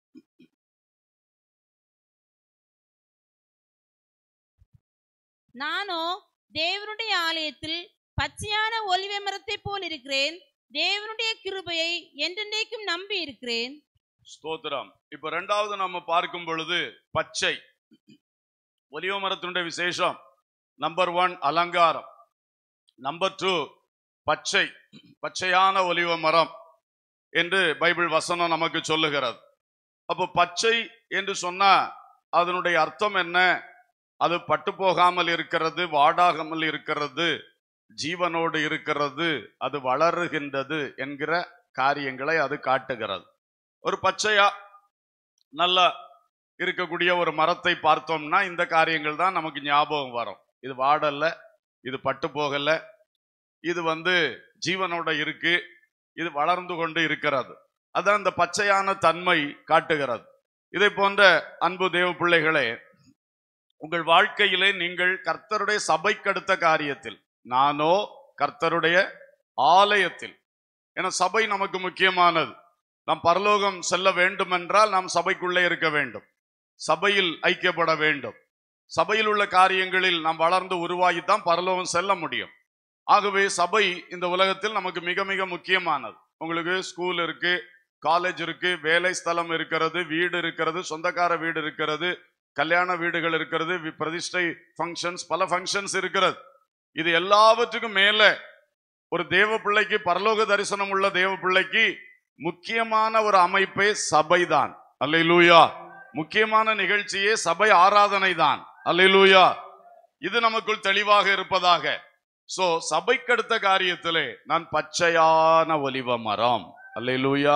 நானோ தேவனுடைய ஆலயத்தில் பச்சையான ஒலிவ மரத்தை போல் இருக்கிறேன் தேவனுடைய கிருபையை என்றென்றைக்கும் நம்பி இருக்கிறேன் ஸ்தோத்திரம் இப்ப ரெண்டாவது நம்ம பார்க்கும் பொழுது பச்சை ஒலிவ மரத்தினுடைய விசேஷம் நம்பர் ஒன் அலங்காரம் நம்பர் டூ பச்சை பச்சையான ஒலிவ மரம் என்று பைபிள் வசனம் நமக்கு சொல்லுகிறது அப்போ பச்சை என்று சொன்னா அதனுடைய அர்த்தம் என்ன அது பட்டு போகாமல் இருக்கிறது வாடாகாமல் இருக்கிறது ஜீவனோடு இருக்கிறது அது வளருகின்றது என்கிற காரியங்களை அது காட்டுகிறது ஒரு பச்சையா நல்லா இருக்கக்கூடிய ஒரு மரத்தை பார்த்தோம்னா இந்த காரியங்கள் தான் நமக்கு ஞாபகம் வரும் இது வாடல்ல இது பட்டு போகல இது வந்து ஜீவனோட இருக்கு இது வளர்ந்து கொண்டு இருக்கிறது அதான் இந்த பச்சையான தன்மை காட்டுகிறது இதை போன்ற அன்பு தேவ பிள்ளைகளே உங்கள் வாழ்க்கையிலே நீங்கள் கர்த்தருடைய சபைக்கு அடுத்த காரியத்தில் நானோ கர்த்தருடைய ஆலயத்தில் ஏன்னா சபை நமக்கு முக்கியமானது நாம் பரலோகம் செல்ல வேண்டும் என்றால் நாம் சபைக்குள்ளே இருக்க வேண்டும் சபையில் ஐக்கியப்பட வேண்டும் சபையில் உள்ள காரியங்களில் நாம் வளர்ந்து உருவாகித்தான் பரலோகம் செல்ல முடியும் ஆகவே சபை இந்த உலகத்தில் நமக்கு மிக மிக முக்கியமானது உங்களுக்கு ஸ்கூல் இருக்கு காலேஜ் இருக்கு வேலை ஸ்தலம் இருக்கிறது வீடு இருக்கிறது சொந்தக்கார வீடு இருக்கிறது கல்யாண வீடுகள் இருக்கிறது வி- பிரதிஷ்டை ஃபங்க்ஷன்ஸ் பல ஃபங்க்ஷன்ஸ் இருக்கிறது இது எல்லாவற்றுக்கும் மேல ஒரு தேவ பிள்ளைக்கு பரலோக தரிசனம் உள்ள தேவ பிள்ளைக்கு முக்கியமான ஒரு அமைப்பே சபைதான் அல்லேலூயா முக்கியமான நிகழ்ச்சியே சபை ஆராதனை தான் அல்லேலூயா இது நமக்குள் தெளிவாக இருப்பதாக சோ சபைக்கடுத்த காரியத்திலே நான் பச்சையான ஒலிவ மரம் அல்லேலூயா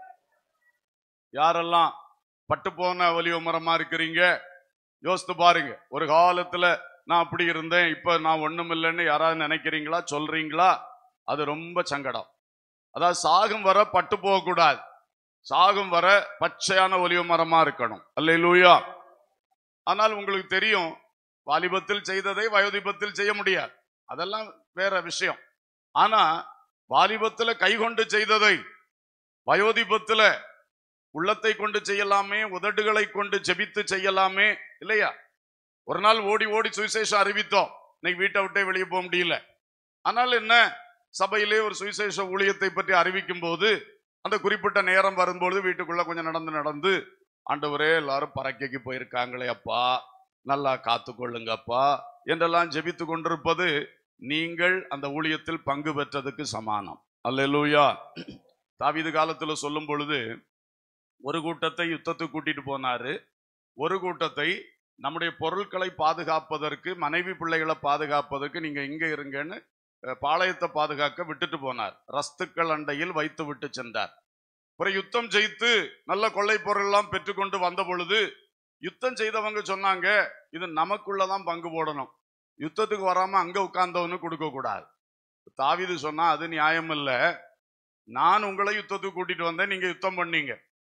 யாரெல்லாம் பட்டு போன ஒலிவ மரமா இருக்கிறீங்க யோசித்து பாருங்க ஒரு காலத்துல நான் அப்படி இருந்தேன் இப்ப நான் ஒண்ணும் இல்லைன்னு யாராவது நினைக்கிறீங்களா சொல்றீங்களா அது ரொம்ப சங்கடம் அதாவது சாகும் வர பட்டு போகக்கூடாது சாகும் வர பச்சையான ஒலிவ மரமா இருக்கணும் அல்லேலூயா ஆனால் உங்களுக்கு தெரியும் வாலிபத்தில் செய்ததை வயோதிபத்தில் செய்ய முடியாது அதெல்லாம் வேற விஷயம் ஆனா வாலிபத்துல கைகொண்டு செய்ததை வயோதிபத்துல உள்ளத்தை கொண்டு செய்யலாமே உதடுகளை கொண்டு ஜெபித்து செய்யலாமே இல்லையா ஒரு நாள் ஓடி ஓடி சுவிசேஷம் அறிவித்தோம் இன்னைக்கு வீட்டை விட்டே வெளியே போக முடியல ஆனால் என்ன சபையிலே ஒரு சுவிசேஷ ஊழியத்தை பற்றி அறிவிக்கும் போது அந்த குறிப்பிட்ட நேரம் வரும்போது வீட்டுக்குள்ள கொஞ்சம் நடந்து நடந்து ஆண்டவரே எல்லாரும் பறக்கைக்கு போயிருக்காங்களே அப்பா நல்லா காத்துக்கொள்ளுங்கப்பா என்றெல்லாம் ஜெபித்து கொண்டிருப்பது நீங்கள் அந்த ஊழியத்தில் பங்கு பெற்றதுக்கு சமானம் அல்லேலூயா தாவீது காலத்துல சொல்லும் பொழுது ஒரு கூட்டத்தை யுத்தத்துக்கு கூட்டிட்டு போனாரு ஒரு கூட்டத்தை நம்முடைய பொருட்களை பாதுகாப்பதற்கு மனைவி பிள்ளைகளை பாதுகாப்பதற்கு நீங்க இங்க இருங்கன்னு அஹ், பாளையத்தை பாதுகாக்க விட்டுட்டு போனார் ரஸ்துக்கள் அண்டையில் வைத்து விட்டு சென்றார் அப்புறம் யுத்தம் ஜெயித்து நல்ல கொள்ளை பொருள் எல்லாம் பெற்றுக்கொண்டு வந்த பொழுது யுத்தம் செய்தவங்க சொன்னாங்க இது நமக்குள்ளதான் பங்கு போடணும் யுத்தத்துக்கு வராம அங்க உட்கார்ந்தவனு கொடுக்க கூடாது தாவீது சொன்னா அது நியாயம் இல்ல நான் உங்களை யுத்தத்துக்கு கூட்டிட்டு வந்தேன் நீங்க யுத்தம் பண்ணீங்க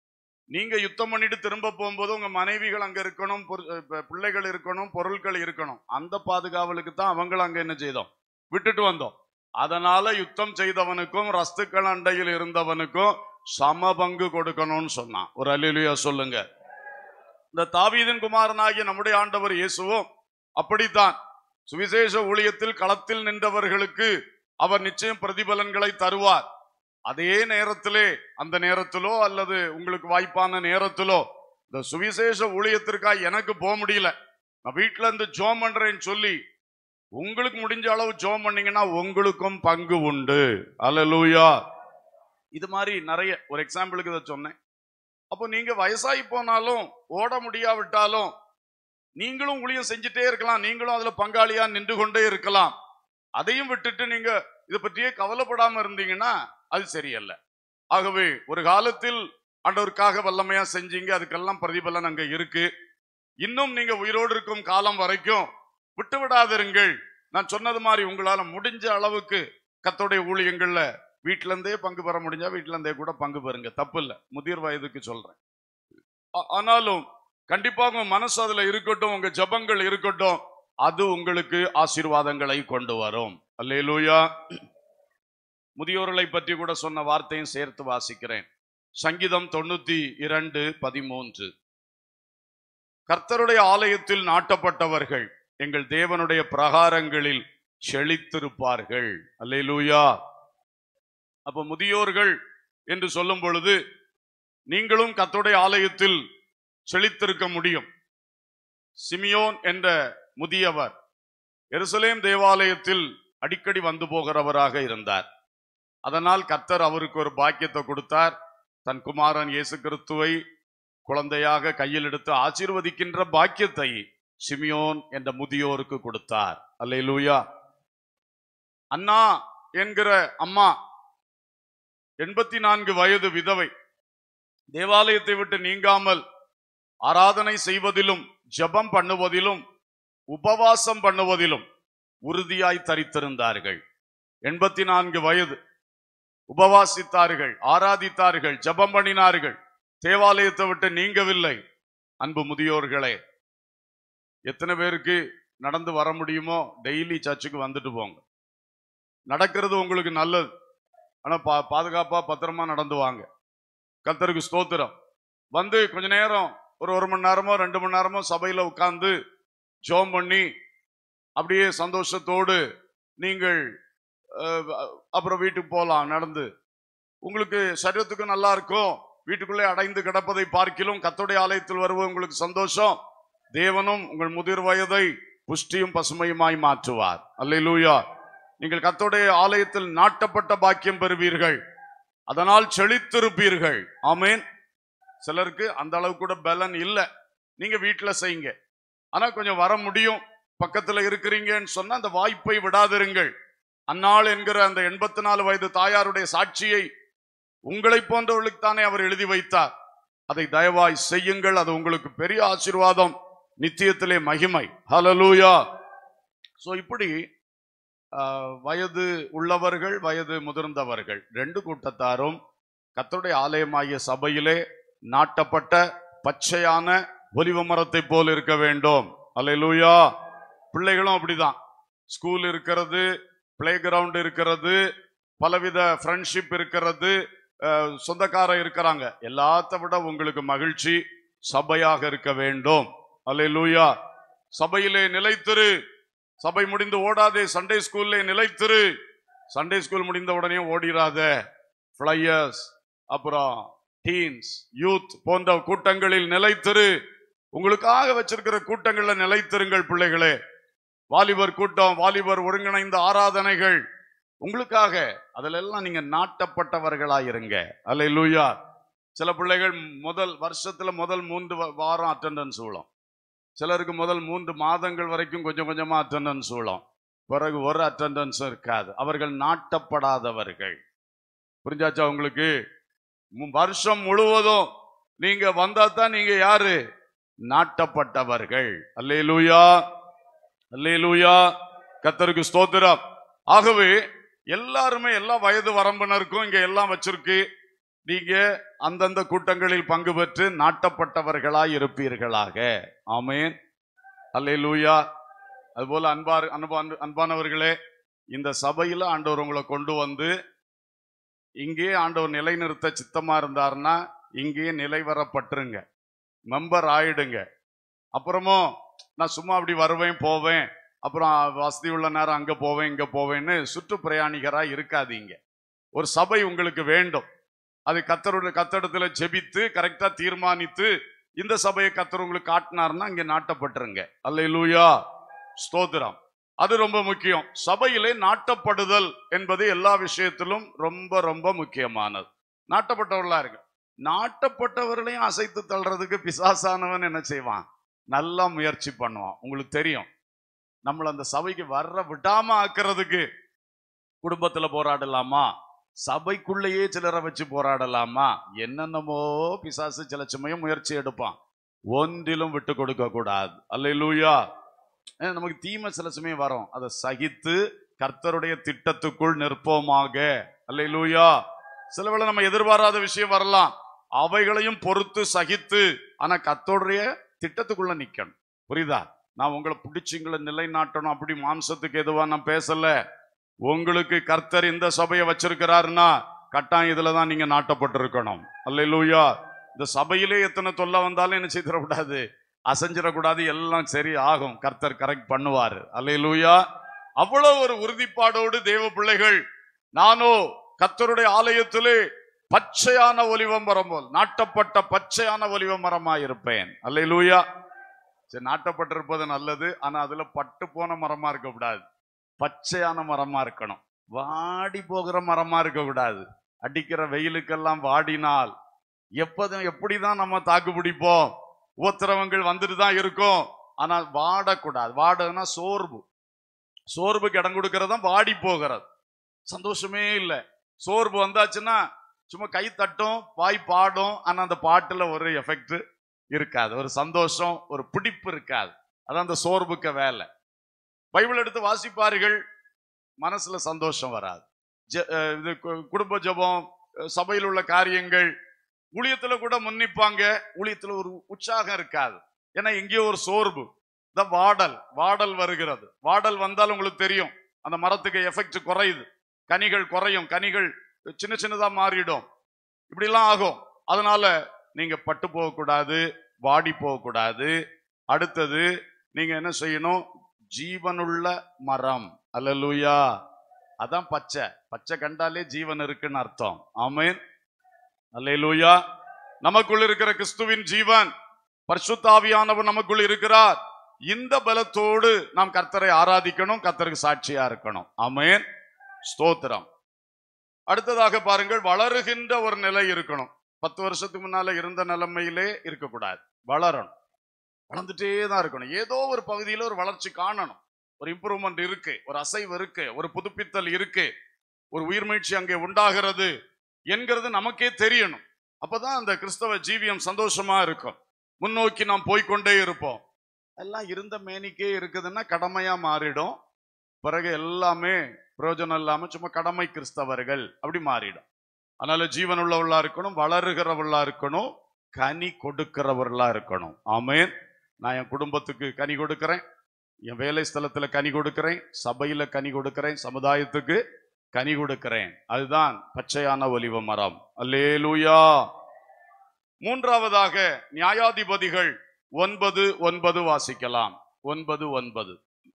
நீங்க யுத்தம் பண்ணிட்டு திரும்ப போகும்போது உங்க மனைவிகள் அங்க இருக்கணும் பொரு- ப- பிள்ளைகள் இருக்கணும் பொருட்கள் இருக்கணும் அந்த பாதுகாவலுக்கு தான் அவங்கள அங்க என்ன செய்தோம் விட்டுட்டு வந்தோம் அதனால யுத்தம் செய்தவனுக்கும் ரஸ்துக்கள் அண்டையில் இருந்தவனுக்கும் சம பங்கு கொடுக்கணும்னு சொன்னான் ஒரு அல்லேலூயா சொல்லுங்க இந்த தாவீதின் குமாரனாகிய நம்முடைய ஆண்டவர் இயேசுவும் அப்படித்தான் சுவிசேஷ ஊழியத்தில் களத்தில் நின்றவர்களுக்கு அவர் நிச்சயம் பிரதிபலன்களை தருவார் அதே நேரத்திலே அந்த நேரத்திலோ அல்லது உங்களுக்கு வாய்ப்பான நேரத்திலோ இந்த சுவிசேஷ ஊழியத்திற்காக எனக்கு போக முடியல நான் வீட்டுல இருந்து ஜோம் பண்றேன்னு சொல்லி உங்களுக்கு முடிஞ்ச அளவு ஜோம் பண்ணீங்கன்னா உங்களுக்கும் பங்கு உண்டு அல்லேலூயா இது மாதிரி நிறைய ஒரு எக்ஸாம்பிளுக்கு இதை சொன்னேன் அப்போ நீங்க வயசாகி போனாலும் ஓட முடியாவிட்டாலும் நீங்களும் ஊழியம் செஞ்சுட்டே இருக்கலாம் நீங்களும் அதுல பங்காளியா நின்று கொண்டே இருக்கலாம் அதையும் விட்டுட்டு நீங்க இதை பற்றியே கவலைப்படாம இருந்தீங்கன்னா அது சரியல்ல ஆகவே ஒரு காலத்தில் ஆண்டவருக்காக வல்லமையா செஞ்சீங்க அதுக்கெல்லாம் பிரதிபலன் அங்க இருக்கு இன்னும் நீங்க உயிரோடு இருக்கும் காலம் வரைக்கும் விட்டு விடாதிருங்கள் நான் சொன்னது மாதிரி உங்களால முடிஞ்ச அளவுக்கு கத்தோடைய ஊழியங்கள்ல வீட்ல இருந்தே பங்கு பெற முடிஞ்சா வீட்ல இருந்தே கூட பங்கு பெறுங்க தப்பு இல்ல முதிர் வயதுக்கு சொல்றேன் ஆ- ஆனாலும் கண்டிப்பா உங்க மனசு அதுல இருக்கட்டும் உங்க ஜபங்கள் இருக்கட்டும் அது உங்களுக்கு ஆசீர்வாதங்களை கொண்டு வரும் அல்லேலூயா முதியோர்களை பற்றி கூட சொன்ன வார்த்தையும் சேர்த்து வாசிக்கிறேன் சங்கீதம் தொண்ணூத்தி இரண்டு பதிமூன்று கர்த்தருடைய ஆலயத்தில் நாட்டப்பட்டவர்கள் எங்கள் தேவனுடைய பிரகாரங்களில் செழித்திருப்பார்கள் அல்லேலூயா அப்ப முதியோர்கள் என்று சொல்லும் பொழுது நீங்களும் கர்த்தருடைய ஆலயத்தில் செழித்திருக்க முடியும் சிமியோன் என்ற முதியவர் எருசலேம் தேவாலயத்தில் அடிக்கடி வந்து போகிறவராக இருந்தார் அதனால் கர்த்தர் அவருக்கு ஒரு பாக்கியத்தை கொடுத்தார் தன் குமாரன் இயேசு கிறிஸ்துவை குழந்தையாக கையில் எடுத்து ஆசீர்வதிக்கின்ற பாக்கியத்தை சிமியோன் என்ற முதியோருக்கு கொடுத்தார் அல்லேலூயா அண்ணா என்கிற அம்மா எண்பத்தி நான்கு வயது விதவை தேவாலயத்தை விட்டு நீங்காமல் ஆராதனை செய்வதிலும் ஜெபம் பண்ணுவதிலும் உபவாசம் பண்ணுவதிலும் உறுதியாய் தரித்திருந்தார்கள் எண்பத்தி நான்கு வயது உபவாசித்தார்கள் ஆராதித்தார்கள் ஜெபம் பண்ணினார்கள் தேவாலயத்தை விட்டு நீங்கவில்லை அன்பு முதியோர்களே எத்தனை பேருக்கு நடந்து வர முடியுமோ டெய்லி சர்ச்சுக்கு வந்துட்டு போங்க நடக்கிறது உங்களுக்கு நல்லது ஆனா பா பாதுகாப்பா பத்திரமா நடந்து வாங்க கர்த்தருக்கு ஸ்தோத்திரம் வந்து கொஞ்ச நேரம் ஒரு ஒரு மணி நேரமோ ரெண்டு மணி நேரமோ சபையில உட்கார்ந்து ஜோம் பண்ணி அப்படியே சந்தோஷத்தோடு நீங்கள் அஹ், அப்புறம் வீட்டுக்கு போகலாம் நடந்து உங்களுக்கு சரீரத்துக்கும் நல்லா இருக்கும் வீட்டுக்குள்ளே அடைந்து கிடப்பதை பார்க்கிலும் கத்தோடைய ஆலயத்தில் வருவது உங்களுக்கு சந்தோஷம் தேவனும் உங்கள் முதிர் வயதை புஷ்டியும் பசுமையுமாய் மாற்றுவார் அல்லேலூயா நீங்கள் கத்தோடைய ஆலயத்தில் நாட்டப்பட்ட பாக்கியம் பெறுவீர்கள் அதனால் செழித்திருப்பீர்கள் ஆமென் சிலருக்கு அந்த அளவு கூட பலன் இல்லை நீங்க வீட்டுல செய்யுங்க ஆனா கொஞ்சம் வர முடியும் பக்கத்துல இருக்கிறீங்கன்னு சொன்னா அந்த வாய்ப்பை விடாதிருங்கள் அன்னாள் என்கிற அந்த எண்பத்தி நாலு வயது தாயாருடைய சாட்சியை உங்களை போன்றவர்களுக்கு தானே அவர் எழுதி வைத்தார் அதை தயவாய் செய்யுங்கள் அது உங்களுக்கு பெரிய ஆசீர்வாதம் நித்தியத்திலே மகிமை ஹalleluya சோ இப்படி ஆஹ், வயது உள்ளவர்கள் வயது முதிர்ந்தவர்கள் ரெண்டு கூட்டத்தாரும் கர்த்தருடைய ஆலயமாகிய சபையிலே நாட்டப்பட்ட பச்சையான ஒலிவ மரத்தை போல் இருக்க வேண்டும் அல்லேலூயா பிள்ளைகளும் அப்படிதான் ஸ்கூல் இருக்கிறது பிளே கிரவுண்ட் இருக்கிறது பலவித ஃப்ரெண்ட்ஷிப் இருக்கிறது அஹ், சொந்தக்காரர் இருக்கிறாங்க எல்லாத்த விட உங்களுக்கு மகிழ்ச்சி சபையாக இருக்க வேண்டும் அல்லேலூயா சபையிலே நிலைத்திரு சபை முடிந்து ஓடாதே சண்டே ஸ்கூல்லே நிலைத்திரு சண்டே ஸ்கூல் முடிந்த உடனே ஓடிராத ஃப்ளையர்ஸ் அப்புறம் டீன்ஸ் யூத் போன்ற கூட்டங்களில் நிலைத்திரு உங்களுக்காக வச்சிருக்கிற கூட்டங்கள்ல நிலைத்திருங்கள் பிள்ளைகளே வாலிபர் கூட்டம் வாலிபர் ஒருங்கிணைந்த ஆராதனைகள் உங்களுக்காக அதிலெல்லாம் நீங்க நாட்டப்பட்டவர்களாயிருங்க அல்லேலூயா சில பிள்ளைகள் முதல் வருஷத்துல முதல் மூன்று வா- வாரம் அட்டெண்டன்ஸ் விழும் சிலருக்கு முதல் மூன்று மாதங்கள் வரைக்கும் கொஞ்சம் கொஞ்சமா அட்டெண்டன்ஸ் விழும் பிறகு ஒரு அட்டெண்டன்ஸும் இருக்காது அவர்கள் நாட்டப்படாதவர்கள் புரிஞ்சாச்சா உங்களுக்கு மு- வருஷம் முழுவதும் நீங்க வந்தா தான் நீங்க யாரு நாட்டப்பட்டவர்கள் அல்லேலூயா அல்லேலூயா கத்தருக்கு ஸ்தோத்திரம் ஆகவே எல்லாருமே எல்லா வயது வரம்பினருக்கும் இங்க எல்லாம் வச்சிருக்கு நீங்க அந்தந்த கூட்டங்களில் பங்கு பெற்று நாட்டப்பட்டவர்களாய் இருப்பீர்களாக ஆமென் அல்லேலூயா அதுபோல அன்பார் அன்பான் அன்பானவர்களே இந்த சபையில ஆண்டவர் உங்களை கொண்டு வந்து இங்கே ஆண்டவர் நிலைநிறுத்த சித்தமா இருந்தாருன்னா இங்கேயே நிலைவரப்பட்டுருங்க மெம்பர் ஆயிடுங்க அப்புறமும் நான் சும்மா அப்படி வருவேன் போவேன் அப்புறம் வசதி உள்ள நேரம் அங்க போவேன் இங்க போவேன்னு சுற்று பிரயாணிகரா இருக்காதீங்க ஒரு சபை உங்களுக்கு வேண்டும் அது கத்தருடைய கத்தடத்துல ஜெபித்து கரெக்டா தீர்மானித்து இந்த சபையை கத்தர் உங்களுக்கு காட்டினாருன்னா இங்க நாட்டப்பட்டுருங்க அல்லேலூயா ஸ்தோத்திரம் அது ரொம்ப முக்கியம் சபையிலே நாட்டப்படுதல் என்பது எல்லா விஷயத்திலும் ரொம்ப ரொம்ப முக்கியமானது நாட்டப்பட்டவர்களா இருக்கு நாட்டப்பட்டவர்களையும் அசைத்து தள்ளுறதுக்கு பிசாசானவன் என்ன செய்வான் நல்லா முயற்சி பண்ணுவான் உங்களுக்கு தெரியும் நம்மள அந்த சபைக்கு வர்ற விடாம ஆக்குறதுக்கு குடும்பத்துல போராடலாமா சபைக்குள்ளேயே சிலரை வச்சு போராடலாமா என்னென்னமோ பிசாசு சில சமயம் முயற்சி எடுப்பான் ஒன்றிலும் விட்டு கொடுக்க கூடாது அல்லேலூயா ஏன்னா நமக்கு தீமை சில சமயம் வரும் அதை சகித்து கர்த்தருடைய திட்டத்துக்குள் நிற்போமாக அல்லேலூயா சில வேளை நம்ம எதிர்பாராத விஷயம் வரலாம் அவைகளையும் பொறுத்து சகித்து ஆனா கர்த்தருடைய திட்டத்துக்குள்ள நிக்கணும் புரியுதா நான் உங்களை பிடிச்சிங்களை நிலைநாட்டணும் அப்படி மாம்சத்துக்கு எதுவா நான் பேசல உங்களுக்கு கர்த்தர் இந்த சபையை வச்சிருக்கிறாருன்னா கட்டாயம் இதுல தான் நீங்க நாட்டப்பட்டிருக்கணும் அல்லேலூயா இந்த சபையிலே எத்தனை தொல்லை வந்தாலும் என்ன செய்திடக்கூடாது அசைஞ்சிடக்கூடாது எல்லாம் சரி ஆகும் கர்த்தர் கரெக்ட் பண்ணுவார் அல்லேலூயா அவ்வளவு ஒரு உறுதிப்பாடோடு தேவ பிள்ளைகள் நானோ கர்த்தருடைய ஆலயத்திலே பச்சையான ஒலிவ மரம் போல் நாட்டப்பட்ட பச்சையான ஒலிவ மரமாய் இருப்பேன் அல்லேலூயா சரி நாட்டப்பட்டிருப்பது நல்லது ஆனா அதுல பட்டு போன மரமா இருக்கக்கூடாது பச்சையான மரமா இருக்கணும் வாடி போகிற மரமா இருக்கக்கூடாது அடிக்கிற வெயிலுக்கெல்லாம் வாடினால் எப்போதும் எப்படிதான் நம்ம தாக்கு பிடிப்போம் உபத்திரவங்கள் வந்துட்டு தான் இருக்கும் ஆனால் வாடக்கூடாது வாடனா சோர்வு சோர்வுக்கு இடம் கொடுக்கறது தான் வாடி போகிறது சந்தோஷமே இல்லை சோர்வு வந்தாச்சுன்னா சும்மா கை தட்டும் வாய் பாடும் ஆனா அந்த பாட்டுல ஒரு எஃபெக்ட் இருக்காது ஒரு சந்தோஷம் ஒரு பிடிப்பு இருக்காது அதான் அந்த சோர்வுக்கு வேலை பைபிள் எடுத்து வாசிப்பார்கள் மனசுல சந்தோஷம் வராது ஜெ- அஹ் இது கு- குடும்ப ஜெபம் அஹ் சபையில் உள்ள காரியங்கள் ஊழியத்துல கூட முன்னிப்பாங்க ஊழியத்துல ஒரு உற்சாகம் இருக்காது ஏன்னா எங்கேயோ ஒரு சோர்வு இந்த வாடல் வாடல் வருகிறது வாடல் வந்தால் உங்களுக்கு தெரியும் அந்த மரத்துக்கு எஃபெக்ட் குறையுது கனிகள் குறையும் கனிகள் சின்ன சின்னதா மாறிடும் இப்படிலாம் ஆகும் அதனால நீங்க பட்டு போகக்கூடாது வாடி போகக்கூடாது அடுத்தது நீங்க என்ன செய்யணும் ஜீவனுள்ள மரம் அல்லேலூயா அதான் பச்சை பச்சை கண்டாலே ஜீவன் இருக்குன்னு அர்த்தம் ஆமென் அல்லேலூயா நமக்குள் இருக்கிற கிறிஸ்துவின் ஜீவன் பரிசுத்தாவியானவர் நமக்குள் இருக்கிறார் இந்த பலத்தோடு நாம் கர்த்தரை ஆராதிக்கணும் கர்த்தருக்கு சாட்சியா இருக்கணும் ஆமென் ஸ்தோத்திரம் அடுத்ததாக பாருங்கள் வளருகின்ற ஒரு நிலை இருக்கணும் பத்து வருஷத்துக்கு முன்னால இருந்த நிலைமையிலே இருக்கக்கூடாது வளரணும் வளர்ந்துட்டே தான் இருக்கணும் ஏதோ ஒரு பகுதியில ஒரு வளர்ச்சி காணணும் ஒரு இம்ப்ரூவ்மெண்ட் இருக்கு ஒரு அசைவு இருக்கு ஒரு புதுப்பித்தல் இருக்கு ஒரு உயிர்மீழ்ச்சி அங்கே உண்டாகிறது என்கிறது நமக்கே தெரியணும் அப்பதான் அந்த கிறிஸ்தவ ஜீவியம் சந்தோஷமா இருக்கும் முன்னோக்கி நாம் போய்க்கொண்டே இருப்போம் எல்லாம் இருந்த மேனிக்கே இருக்குதுன்னா கடமையா மாறிடும் பிறகு எல்லாமே பிரயோஜனம் இல்லாம சும்மா கடமை கிறிஸ்தவர்கள் அப்படி மாறிடும் அதனால ஜீவன் உள்ளவர்களா இருக்கணும் வளருகிறவர்களா இருக்கணும் கனி கொடுக்கிறவர்களா இருக்கணும் ஆமென் நான் என் குடும்பத்துக்கு கனி கொடுக்கிறேன் என் வேலை ஸ்தலத்துல கனி கொடுக்கிறேன் சபையில கனி கொடுக்கிறேன் சமுதாயத்துக்கு கனி கொடுக்கிறேன் அதுதான் பச்சையான ஒலிவ மரம் அல்லேலூயா மூன்றாவதாக நியாயாதிபதிகள் ஒன்பது ஒன்பது வாசிக்கலாம் ஒன்பது ஒன்பது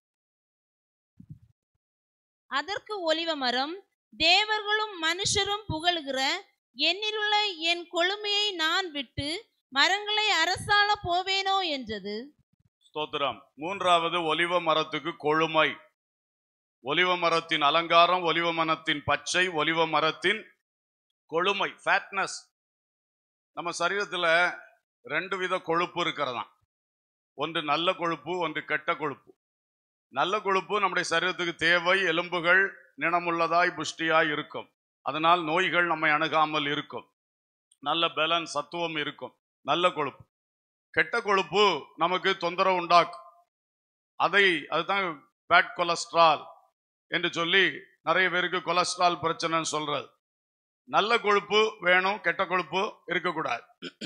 அதற்கு ஒலிவ மரம் தேவர்களும் மனுஷரும் புகழுகிற என்னிலுள்ள என் கொழுமையை நான் விட்டு மரங்களை அரசாள போவேனோ என்றது ஸ்தோத்திரம் மூன்றாவது ஒலிவ மரத்துக்கு கொழுமை ஒலிவ மரத்தின் அலங்காரம் ஒலிவ மரத்தின் பச்சை ஒலிவ மரத்தின் கொழுமை ஃபேட்னஸ் நம்ம சரீரத்துல ரெண்டு வித கொழுப்பு இருக்கிறதாம் ஒன்று நல்ல கொழுப்பு ஒன்று கெட்ட கொழுப்பு நல்ல கொழுப்பு நம்முடைய சரீரத்துக்கு தேவை எலும்புகள் நிணமுள்ளதாய் புஷ்டியாய் இருக்கும் அதனால் நோய்கள் நம்மை அணுகாமல் இருக்கும் நல்ல பலன் சத்துவம் இருக்கும் நல்ல கொழுப்பு கெட்ட கொழுப்பு நமக்கு தொந்தரவு உண்டாக்கும் அதை அதுதான் பேட் கொலஸ்ட்ரால் என்று சொல்லி நிறைய பேருக்கு கொலஸ்ட்ரால் பிரச்சனைன்னு சொல்றது நல்ல கொழுப்பு வேணும் கெட்ட கொழுப்பு இருக்கக்கூடாது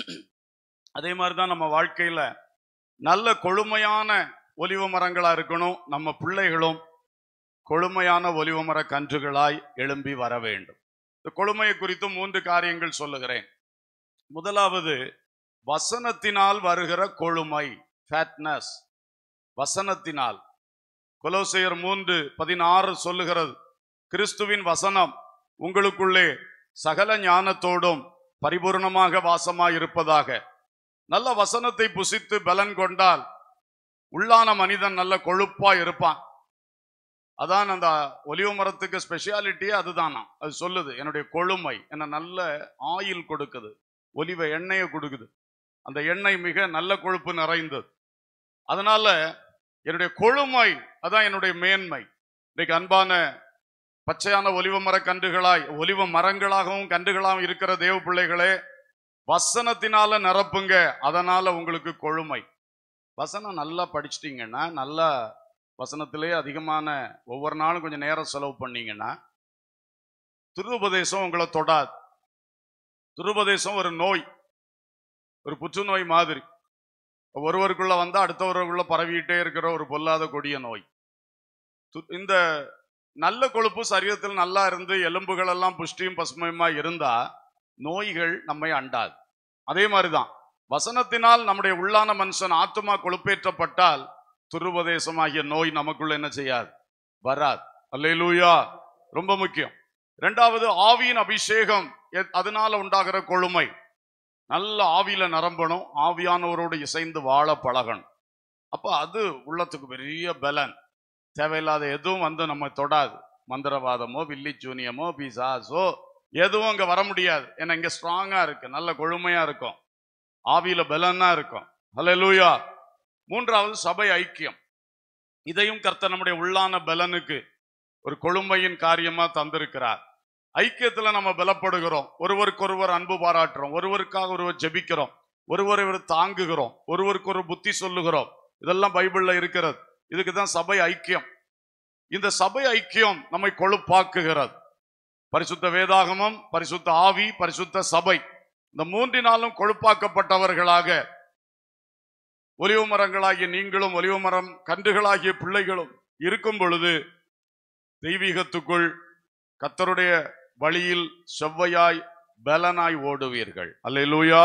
அதே மாதிரி தான் நம்ம வாழ்க்கையில நல்ல கொழுமையான ஒலிவ மரங்களா இருக்கணும் நம்ம பிள்ளைகளும் கொழுமையான ஒலிவ மர கன்றுகளாய் எழும்பி வர வேண்டும் இந்த கொழுமையை குறித்து மூன்று காரியங்கள் சொல்லுகிறேன் முதலாவது வசனத்தினால் வருகிற கொழுமை ஃபேட்னஸ் வசனத்தினால் கொலோசையர் மூன்று பதினாறு சொல்லுகிறது கிறிஸ்துவின் வசனம் உங்களுக்குள்ளே சகல ஞானத்தோடும் பரிபூர்ணமாக வாசமாய் இருப்பதாக நல்ல வசனத்தை புசித்து பலன் கொண்டால் உள்ளான மனிதன் நல்ல கொழுப்பா இருப்பான் அதான் அந்த ஒலிவ மரத்துக்கு ஸ்பெஷாலிட்டியே அதுதானா அது சொல்லுது என்னுடைய கொழுமை என்ன நல்ல ஆயில் கொடுக்குது ஒலிவ எண்ணெயை கொடுக்குது அந்த எண்ணெய் மிக நல்ல கொழுப்பு நிறைந்தது அதனால என்னுடைய கொழுமை அதான் என்னுடைய மேன்மை இன்னைக்கு அன்பான பச்சையான ஒலிவ மர கன்றுகளாய் ஒலிவ மரங்களாகவும் கன்றுகளாகவும் இருக்கிற தேவ பிள்ளைகளே வசனத்தினால நிரப்புங்க அதனால உங்களுக்கு கொழுமை வசனம் நல்லா படிச்சிட்டீங்கன்னா நல்லா வசனத்திலே அதிகமான ஒவ்வொரு நாளும் கொஞ்சம் நேரம் செலவு பண்ணீங்கன்னா துருபதேசம் உங்களை தொடாது துருபதேசம் ஒரு நோய் ஒரு புற்றுநோய் மாதிரி ஒருவருக்குள்ள வந்தா அடுத்தவருக்குள்ள பரவிட்டே இருக்கிற ஒரு பொல்லாத கொடிய நோய் து- இந்த நல்ல கொழுப்பு சரீரத்தில் நல்லா இருந்து எலும்புகள் எல்லாம் புஷ்டியும் பசுமையுமா இருந்தா நோய்கள் நம்மை அண்டாது அதே மாதிரிதான் வசனத்தினால் நம்முடைய உள்ளான மனுஷன் ஆத்துமா கொழுப்பேற்றப்பட்டால் துருபதேசமாகிய நோய் நமக்குள்ள என்ன செய்யாது வராது அல்லேலூயா ரொம்ப முக்கியம் இரண்டாவது ஆவியின் அபிஷேகம் எ- அதனால உண்டாகிற கொழுமை நல்ல ஆவியில நிரம்பணும் ஆவியானவரோடு இசைந்து வாழ பழகணும் அப்ப அது உள்ளத்துக்கு பெரிய பலன் தேவையில்லாத எதுவும் வந்து நம்ம தொடாது மந்திரவாதமோ வில்லிச்சூனியமோ பிசாசோ எதுவும் அங்க வர முடியாது ஏன்னா இங்க ஸ்ட்ராங்கா இருக்கு நல்ல கொழுமையா இருக்கும் ஆவியில பலனா இருக்கும் ஹalleluya மூன்றாவது சபை ஐக்கியம் இதையும் கர்த்தர் நம்முடைய உள்ளான பலனுக்கு ஒரு கொழுமையின் காரியமா தந்திருக்கிறார் ஐக்கியத்துல நம்ம பலப்படுகிறோம் ஒருவருக்கொருவர் அன்பு பாராட்டுறோம் ஒருவருக்காக ஒருவர் ஜெபிக்கிறோம் ஒருவரை ஒரு தாங்குகிறோம் ஒருவருக்கு ஒரு புத்தி சொல்லுகிறோம் இதெல்லாம் பைபிள்ல இருக்கிறது இதுக்கு தான் சபை ஐக்கியம் இந்த சபை ஐக்கியம் நம்மை கொழுப்பாக்குகிறது பரிசுத்த வேதாகமம் பரிசுத்த ஆவி பரிசுத்த சபை இந்த மூன்றினாலும் கொழுப்பாக்கப்பட்டவர்களாக ஒலிவு மரங்களாகிய நீங்களும் ஒலிவு மரம் கன்றுகளாகிய பிள்ளைகளும் இருக்கும் பொழுது தெய்வீகத்துக்குள் கத்தருடைய வழியில் செவ்வையாய் பலனாய் ஓடுவீர்கள் அல்லேலூயா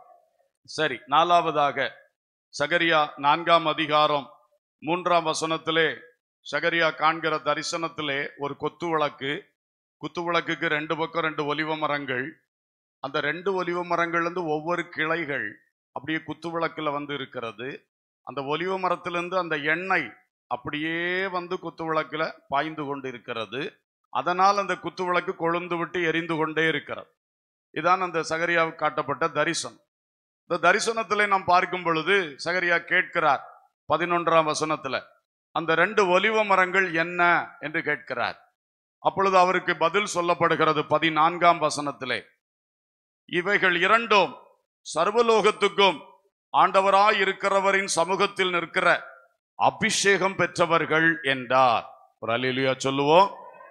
சரி நாலாவதாக சகரியா நான்காம் அதிகாரம் மூன்றாம் வசனத்திலே சகரியா காண்கிற தரிசனத்திலே ஒரு கொத்து விளக்கு குத்து விளக்குக்கு ரெண்டு பக்கம் ரெண்டு ஒலிவ மரங்கள் அந்த ரெண்டு ஒலிவ மரங்கள்ல இருந்து ஒவ்வொரு கிளைகள் அப்படியே குத்து விளக்குல வந்து இருக்கிறது அந்த ஒலிவ மரத்திலிருந்து அந்த எண்ணெய் அப்படியே வந்து குத்து விளக்குல பாய்ந்து கொண்டு இருக்கிறது அதனால் அந்த குத்து விளக்கு கொழுந்து விட்டு எரிந்து கொண்டே இருக்கிறது இதான் அந்த சகரியாவுக்கு காட்டப்பட்ட தரிசனம் இந்த தரிசனத்திலே நாம் பார்க்கும் பொழுது சகரியா கேட்கிறார் பதினொன்றாம் வசனத்துல அந்த ரெண்டு ஒலிவ மரங்கள் என்ன என்று கேட்கிறார் அப்பொழுது அவருக்கு பதில் சொல்லப்படுகிறது பதினான்காம் வசனத்திலே இவைகள் இரண்டும் சர்வலோகத்துக்கும் ஆண்டவராய் இருக்கிறவரின் சமூகத்தில் நிற்கிற அபிஷேகம் பெற்றவர்கள் என்றார் ஒரு அலிலியா சொல்லுவோம்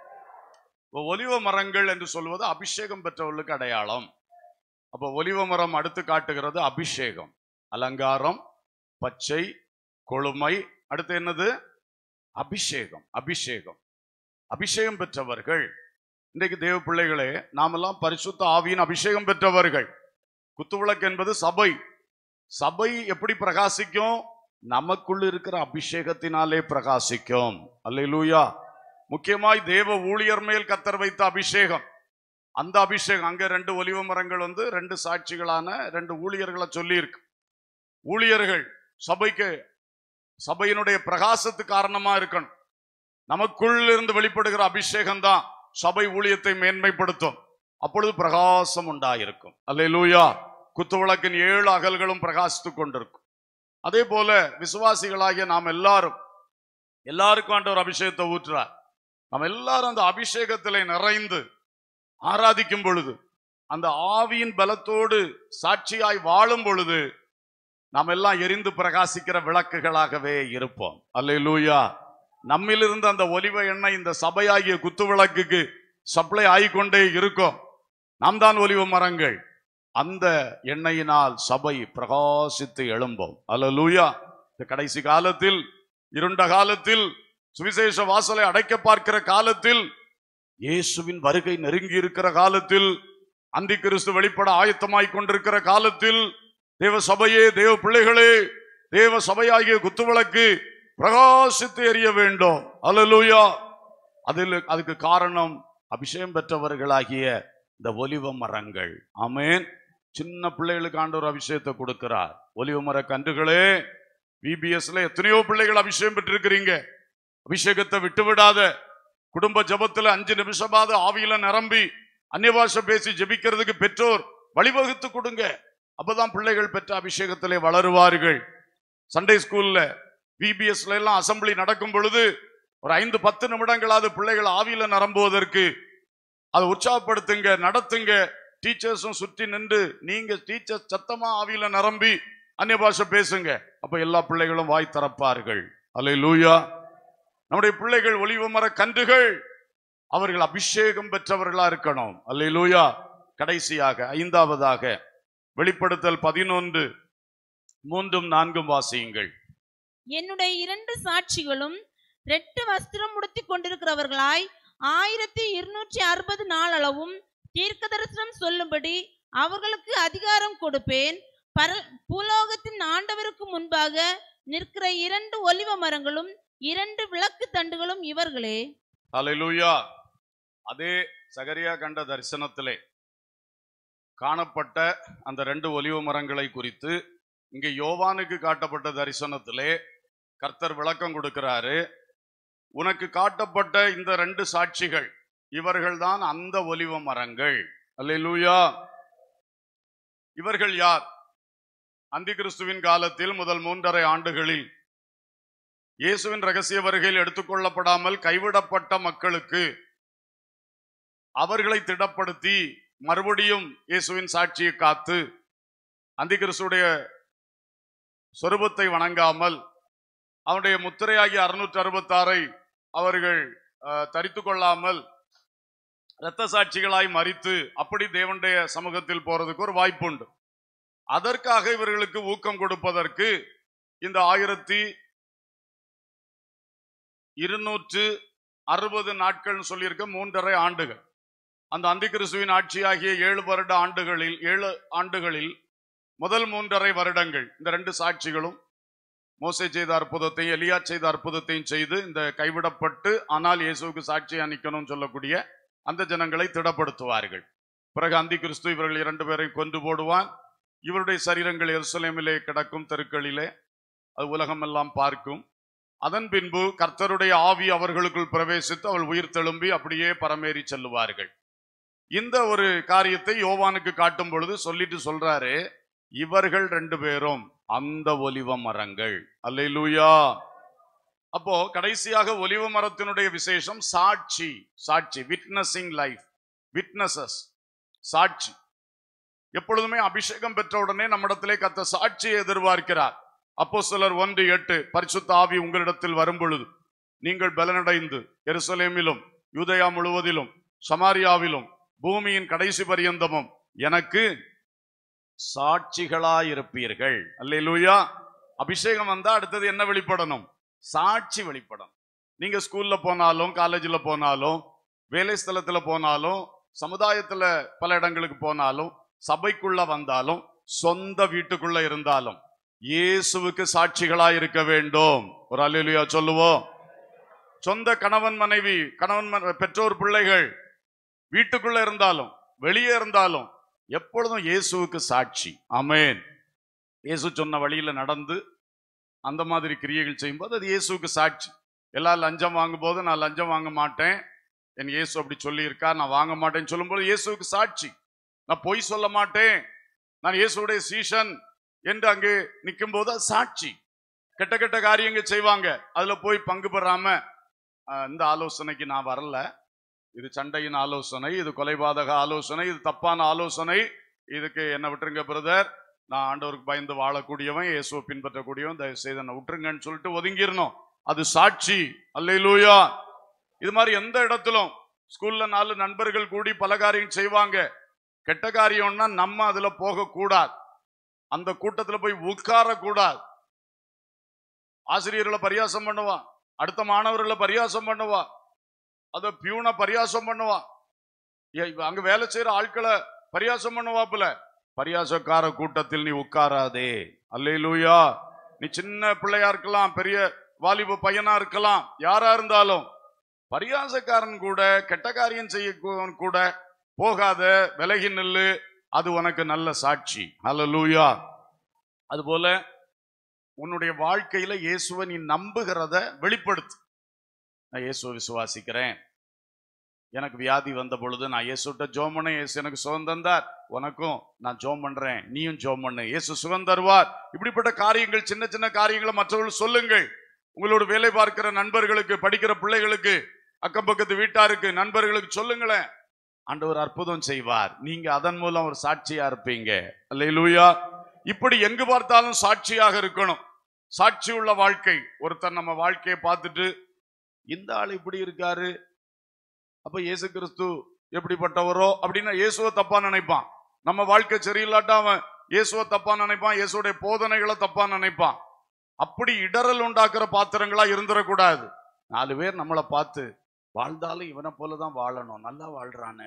இப்ப ஒலிவ மரங்கள் என்று சொல்வது அபிஷேகம் பெற்றவர்களுக்கு அடையாளம் அப்ப ஒலிவ மரம் அடுத்து காட்டுகிறது அபிஷேகம் அலங்காரம் பச்சை கொழுமை அடுத்து என்னது அபிஷேகம் அபிஷேகம் அபிஷேகம் பெற்றவர்கள் இன்றைக்கு தேவ பிள்ளைகளே நாமெல்லாம் பரிசுத்த ஆவியின் அபிஷேகம் பெற்றவர்கள் குத்துவிளக்கு என்பது சபை சபை எப்படி பிரகாசிக்கும் நமக்குள்ள இருக்கிற அபிஷேகத்தினாலே பிரகாசிக்கும் அல்லேலூயா முக்கியமாய் தேவ ஊழியர் மேல் கத்தர் வைத்த அபிஷேகம் அந்த அபிஷேகம் அங்க ரெண்டு ஒலிவ மரங்கள் வந்து ரெண்டு சாட்சிகளான ரெண்டு ஊழியர்களை சொல்லி இருக்கு ஊழியர்கள் சபைக்கு சபையினுடைய பிரகாசத்து காரணமா இருக்கணும் நமக்குள் இருந்து வெளிப்படுகிற அபிஷேகம் தான் சபை ஊழியத்தை மேன்மைப்படுத்தும் அப்பொழுது பிரகாசம் உண்டாயிருக்கும் அல்லேலூயா குத்துவிளக்கின் ஏழு அகல்களும் பிரகாசித்துக் கொண்டிருக்கும் அதே போல விசுவாசிகளாகிய நாம் எல்லாரும் எல்லாருக்கும் ஆண்டவர் அபிஷேகத்தை ஊற்றுறார் நாம் எல்லாரும் அந்த அபிஷேகத்திலே நிறைந்து ஆராதிக்கும் பொழுது அந்த ஆவியின் பலத்தோடு சாட்சியாய் வாழும் பொழுது நாம் எல்லாம் எரிந்து பிரகாசிக்கிற விளக்குகளாகவே இருப்போம் அல்லேலூயா நம்மிலிருந்து அந்த ஒலிவ எண்ணெய் இந்த சபையாகிய குத்து விளக்குக்கு சப்ளை ஆகிக்கொண்டே இருக்கும் நாம் தான் ஒலிவ மரங்கள் அந்த எண்ணெயினால் சபை பிரகாசித்து எழும்பும் அல்லேலூயா இந்த கடைசி காலத்தில் இருண்ட காலத்தில் சுவிசேஷ வாசலை அடைக்க பார்க்கிற காலத்தில் இயேசுவின் வருகை நெருங்கி இருக்கிற காலத்தில் அந்தி கிறிஸ்து வெளிப்பட ஆயத்தமாய் கொண்டிருக்கிற காலத்தில் தேவ சபையே தேவ பிள்ளைகளே தேவ சபையாகிய குத்துவிளக்கு பிரகாசித்து எரிய வேண்டும் அல்லேலூயா அதில் அதுக்கு காரணம் அபிஷேகம் பெற்றவர்களாகிய இந்த ஒலிவ மரங்கள் ஆமென் சின்ன பிள்ளைகளுக்கு ஆண்டவர் அபிஷேகத்தை கொடுக்கிறார் ஒலிவ மர கன்றுகளே பிபிஎஸ்ல எத்தனையோ பிள்ளைகள் அபிஷேகம் பெற்றிருக்கிறீங்க அபிஷேகத்தை விட்டு விடாத குடும்ப ஜபத்துல அஞ்சு நிமிஷமாவது ஆவியில நிரம்பி அந்நிய பாஷை பேசி ஜெபிக்கிறதுக்கு பெற்றோர் வழிவகுத்து கொடுங்க அப்பதான் பிள்ளைகள் பெற்ற அபிஷேகத்திலே வளருவார்கள் சண்டே ஸ்கூல்ல பிபிஎஸ்ல எல்லாம் அசம்பிளி நடக்கும் பொழுது ஒரு ஐந்து பத்து நிமிடங்களாவது பிள்ளைகள் ஆவியில நிரம்புவதற்கு அதை உற்சாகப்படுத்துங்க நடத்துங்க டீச்சர்ஸும் சுற்றி நின்று நீங்க டீச்சர்ஸ் சத்தமா ஆவியில நிரம்பி அந்நிய பாஷை பேசுங்க அப்ப எல்லா பிள்ளைகளும் வாய் திறப்பார்கள் அல்ல லூயா நம்முடைய பிள்ளைகள் ஒளிவு மர கன்றுகள் அவர்கள் அபிஷேகம் பெற்றவர்களா இருக்கணும் அல்ல லூயா கடைசியாக ஐந்தாவதாக வெளிப்படுத்தல் பதினொன்று மூன்றும் நான்கும் வாசியுங்கள் என்னுடைய இரண்டு சாட்சிகளும் ரெட்டு வஸ்திரம் உடுத்திக் கொண்டிருக்கிறவர்களாய் ஆயிரத்தி இருநூற்றி அறுபது நாள் அளவும் தீர்க்க தரிசனம் சொல்லும்படி அவர்களுக்கு அதிகாரம் கொடுப்பேன் பர பூலோகத்தின் ஆண்டவருக்கு முன்பாக நிற்கிற இரண்டு ஒலிவ மரங்களும் இரண்டு விளக்கு தண்டுகளும் இவர்களே அல்லேலூயா அதே சகரியா கண்ட தரிசனத்திலே காணப்பட்ட அந்த ரெண்டு ஒலிவ மரங்களை குறித்து இங்கே யோவானுக்கு காட்டப்பட்ட தரிசனத்திலே கர்த்தர் விளக்கம் கொடுக்கிறாரு உனக்கு காட்டப்பட்ட இந்த ரெண்டு சாட்சிகள் இவர்கள்தான் அந்த ஒலிவ மரங்கள் அல்லேலூயா இவர்கள் யார் அந்தி கிறிஸ்துவின் காலத்தில் முதல் மூன்றரை ஆண்டுகளில் இயேசுவின் ரகசிய வருகையில் எடுத்துக்கொள்ளப்படாமல் கைவிடப்பட்ட மக்களுக்கு அவர்களை திடப்படுத்தி மறுபடியும் இயேசுவின் சாட்சியை காத்து அந்தி கிறிஸ்துடைய சொரூபத்தை வணங்காமல் அவனுடைய முத்திரையாகிய அறுநூற்றி அறுபத்தாறை அவர்கள் அஹ், தரித்து கொள்ளாமல் இரத்த சாட்சிகளாய் மறித்து அப்படி தேவனுடைய சமூகத்தில் போறதுக்கு ஒரு வாய்ப்புண்டு அதற்காக இவர்களுக்கு ஊக்கம் கொடுப்பதற்கு இந்த ஆயிரத்தி இருநூற்று அறுபது நாட்கள்னு சொல்லியிருக்க மூன்றரை ஆண்டுகள் அந்த அந்திகிறிஸ்துவின் ஆட்சியாகிய ஏழு வருட ஆண்டுகளில் ஏழு ஆண்டுகளில் முதல் மூன்றரை வருடங்கள் இந்த ரெண்டு சாட்சிகளும் மோசே செய்த அற்புதத்தையும் எலியா செய்த அற்புதத்தையும் செய்து இந்த கைவிடப்பட்டு ஆனால் இயேசுவுக்கு சாட்சியா நிக்கணும்னு சொல்லக்கூடிய அந்த ஜனங்களை திடப்படுத்துவார்கள் பிறகு அந்தி கிறிஸ்து இவர்கள் இரண்டு பேரையும் கொண்டு போடுவான் இவருடைய சரீரங்கள் எருசலேமிலே கிடக்கும் தெருக்களிலே அது உலகமெல்லாம் பார்க்கும் அதன் பின்பு கர்த்தருடைய ஆவி அவர்களுக்குள் பிரவேசித்து அவள் உயிர் தெழும்பி அப்படியே பரமேறி செல்லுவார்கள் இந்த ஒரு காரியத்தை யோவானுக்கு காட்டும் பொழுது சொல்லிட்டு சொல்றாரு இவர்கள் ரெண்டு பேரும் அந்த ஒலிவ மரங்கள் அல்லேலூயா அப்போ கடைசியாக ஒலிவ மரத்தினுடைய விசேஷம் சாட்சி சாட்சி விட்னஸிங் லைஃப் விட்னஸஸ் சாட்சி எப்பொழுதுமே அபிஷேகம் பெற்ற உடனே நம்மிடத்திலே கத்த சாட்சியை எதிர்பார்க்கிறார் அப்போ சிலர் ஒன்று எட்டு பரிசுத்த ஆவி உங்களிடத்தில் வரும் பொழுது நீங்கள் பலனடைந்து எருசலேமிலும் யூதயா முழுவதிலும் சமாரியாவிலும் பூமியின் கடைசி பரியந்தமும் எனக்கு சாட்சிகளாயிருப்பீர்கள் அல்லேலூயா அபிஷேகம் வந்தா அடுத்தது என்ன வெளிப்படணும் சாட்சி வெளிப்படணும் நீங்க ஸ்கூல்ல போனாலும் காலேஜ்ல போனாலும் வேலை ஸ்தலத்துல போனாலும் சமுதாயத்துல பல இடங்களுக்கு போனாலும் சபைக்குள்ள வந்தாலும் சொந்த வீட்டுக்குள்ள இருந்தாலும் இயேசுவுக்கு சாட்சிகளா இருக்க வேண்டும் ஒரு அல்லேலூயா சொல்லுவோம் சொந்த கணவன் மனைவி கணவன் மன- பெற்றோர் பிள்ளைகள் வீட்டுக்குள்ள இருந்தாலும் வெளியே இருந்தாலும் எப்பொழுதும் இயேசுவுக்கு சாட்சி ஆமென் இயேசு சொன்ன வழியில நடந்து அந்த மாதிரி கிரியைகள் செய்யும்போது அது இயேசுவுக்கு சாட்சி எல்லாம் லஞ்சம் வாங்கும்போது நான் லஞ்சம் வாங்க மாட்டேன் என் இயேசு அப்படி சொல்லியிருக்கா நான் வாங்க மாட்டேன்னு சொல்லும்போது இயேசுவுக்கு சாட்சி நான் பொய் சொல்ல மாட்டேன் நான் இயேசுடைய சீஷன் என்று அங்கே நிற்கும்போது அது சாட்சி கெட்ட கெட்ட காரியங்கள் செய்வாங்க அதுல போய் பங்கு பெறாம "ஆஹ், இந்த ஆலோசனைக்கு நான் வரல இது சண்டையின் ஆலோசனை இது கொலைபாதக ஆலோசனை இது தப்பான ஆலோசனை இதுக்கு என்ன விட்டுருங்க பிரதர் நான் ஆண்டவருக்கு பயந்து வாழக்கூடியவன் இயேசுவை பின்பற்றக்கூடியவன் தயவு செய்து என்ன விட்டுருங்கன்னு சொல்லிட்டு ஒதுங்கிடணும் அது சாட்சி அல்லேலூயா இது மாதிரி எந்த இடத்திலும் ஸ்கூல்ல நாலு நண்பர்கள் கூடி பல காரியம் செய்வாங்க கெட்ட காரியம்னா நம்ம அதுல போக கூடாது அந்த கூட்டத்துல போய் உட்கார கூடாது ஆசிரியர்களை பரியாசம் பண்ணுவான் அடுத்த மாணவர்களை பரியாசம் பண்ணுவா அத பியூனை பரியாசம் பண்ணுவா ஏ, இவ அங்க வேலை செய்யற ஆட்களை பரியாசம் பண்ணுவாப்புல பரியாசக்கார கூட்டத்தில் நீ உட்காராதே அல்லேலூயா நீ சின்ன பிள்ளையா இருக்கலாம் பெரிய வாலிப பையனா இருக்கலாம் யாரா இருந்தாலும் பரியாசக்காரன் கூட கெட்ட காரியம் செய்ய கூட போகாத விலகி நில்லு அது உனக்கு நல்ல சாட்சி அல்லேலூயா அதுபோல உன்னுடைய வாழ்க்கையில இயேசுவை நீ நம்புகிறத வெளிப்படுத்து நான் இயேசுவை விசுவாசிக்கிறேன் எனக்கு வியாதி வந்த பொழுது நான் இயேசுட்ட ஜோம் பண்ணேன் இயேசு எனக்கு சுகம் தந்தார் உனக்கும் நான் ஜோம் பண்றேன் நீயும் ஜோம் பண்ணு இயேசு சுகம் தருவார் இப்படிப்பட்ட காரியங்கள் சின்ன சின்ன காரியங்களை மற்றவர்கள் சொல்லுங்கள் உங்களோட வேலை பார்க்கிற நண்பர்களுக்கு படிக்கிற பிள்ளைகளுக்கு அக்கம் பக்கத்து வீட்டாருக்கு நண்பர்களுக்கு சொல்லுங்களேன் ஆண்டவர் அற்புதம் செய்வார் நீங்க அதன் மூலம் ஒரு சாட்சியா இருப்பீங்க அல்லேலூயா இப்படி எங்கு பார்த்தாலும் சாட்சியாக இருக்கணும் சாட்சி உள்ள வாழ்க்கை ஒருத்தர் நம்ம வாழ்க்கையை பார்த்துட்டு இந்த ஆள் இப்படி இருக்காரு அப்ப இயேசு கிறிஸ்து எப்படிப்பட்டவரோ அப்படின்னா இயேசுவை தப்பா நினைப்பான் நம்ம வாழ்க்கை சரியில்லாட்டா அவன் இயேசுவை தப்பா நினைப்பான் இயேசுடைய போதனைகளை தப்பா நினைப்பான் அப்படி இடரல் உண்டாக்குற பாத்திரங்களா இருந்துடக்கூடாது நாலு பேர் நம்மளை பார்த்து வாழ்ந்தாலும் இவனை போலதான் வாழணும் நல்லா வாழ்றானே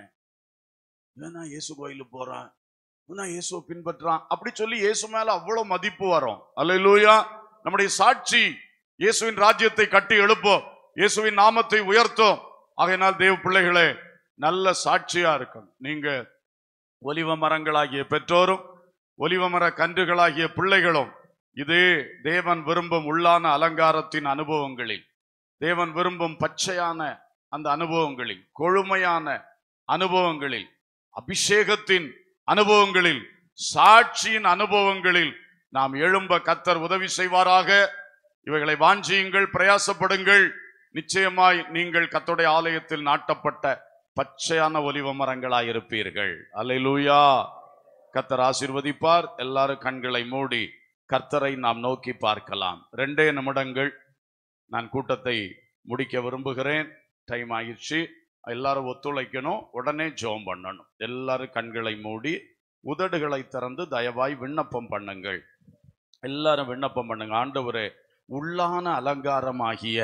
இவன் தான் இயேசு கோயிலுக்கு போறான் இவன் தான் இயேசுவை பின்பற்றான் அப்படி சொல்லி இயேசு மேல அவ்வளவு மதிப்பு வரும் அல்லேலூயா நம்முடைய சாட்சி இயேசுவின் ராஜ்யத்தை கட்டி எழுப்போம் இயேசுவின் நாமத்தை உயர்த்தும் ஆகையினால் தேவ பிள்ளைகளே நல்ல சாட்சியா இருக்கும் நீங்க ஒலிவ மரங்களாகிய பெற்றோரும் ஒலிவ மர கன்றுகளாகிய பிள்ளைகளும் இது தேவன் விரும்பும் உள்ளான அலங்காரத்தின் அனுபவங்களில் தேவன் விரும்பும் பச்சையான அந்த அனுபவங்களில் கொழுமையான அனுபவங்களில் அபிஷேகத்தின் அனுபவங்களில் சாட்சியின் அனுபவங்களில் நாம் எழும்ப கத்தர் உதவி செய்வாராக இவைகளை வாஞ்சியுங்கள் பிரயாசப்படுங்கள் நிச்சயமாய் நீங்கள் கத்தோடைய ஆலயத்தில் நாட்டப்பட்ட பச்சையான ஒலிவ மரங்களாய் இருப்பீர்கள் அல்லேலூயா கத்தர் ஆசீர்வதிப்பார் எல்லாரும் கண்களை மூடி கர்த்தரை நாம் நோக்கி பார்க்கலாம் ரெண்டே நிமிடங்கள் நான் கூட்டத்தை முடிக்க விரும்புகிறேன் டைம் ஆயிடுச்சு எல்லாரும் ஒத்துழைக்கணும் உடனே ஜெபம் பண்ணணும் எல்லாரும் கண்களை மூடி உதடுகளை திறந்து தயவாய் விண்ணப்பம் பண்ணுங்கள் எல்லாரும் விண்ணப்பம் பண்ணுங்க ஆண்டவரே உள்ளான அலங்காரமாகிய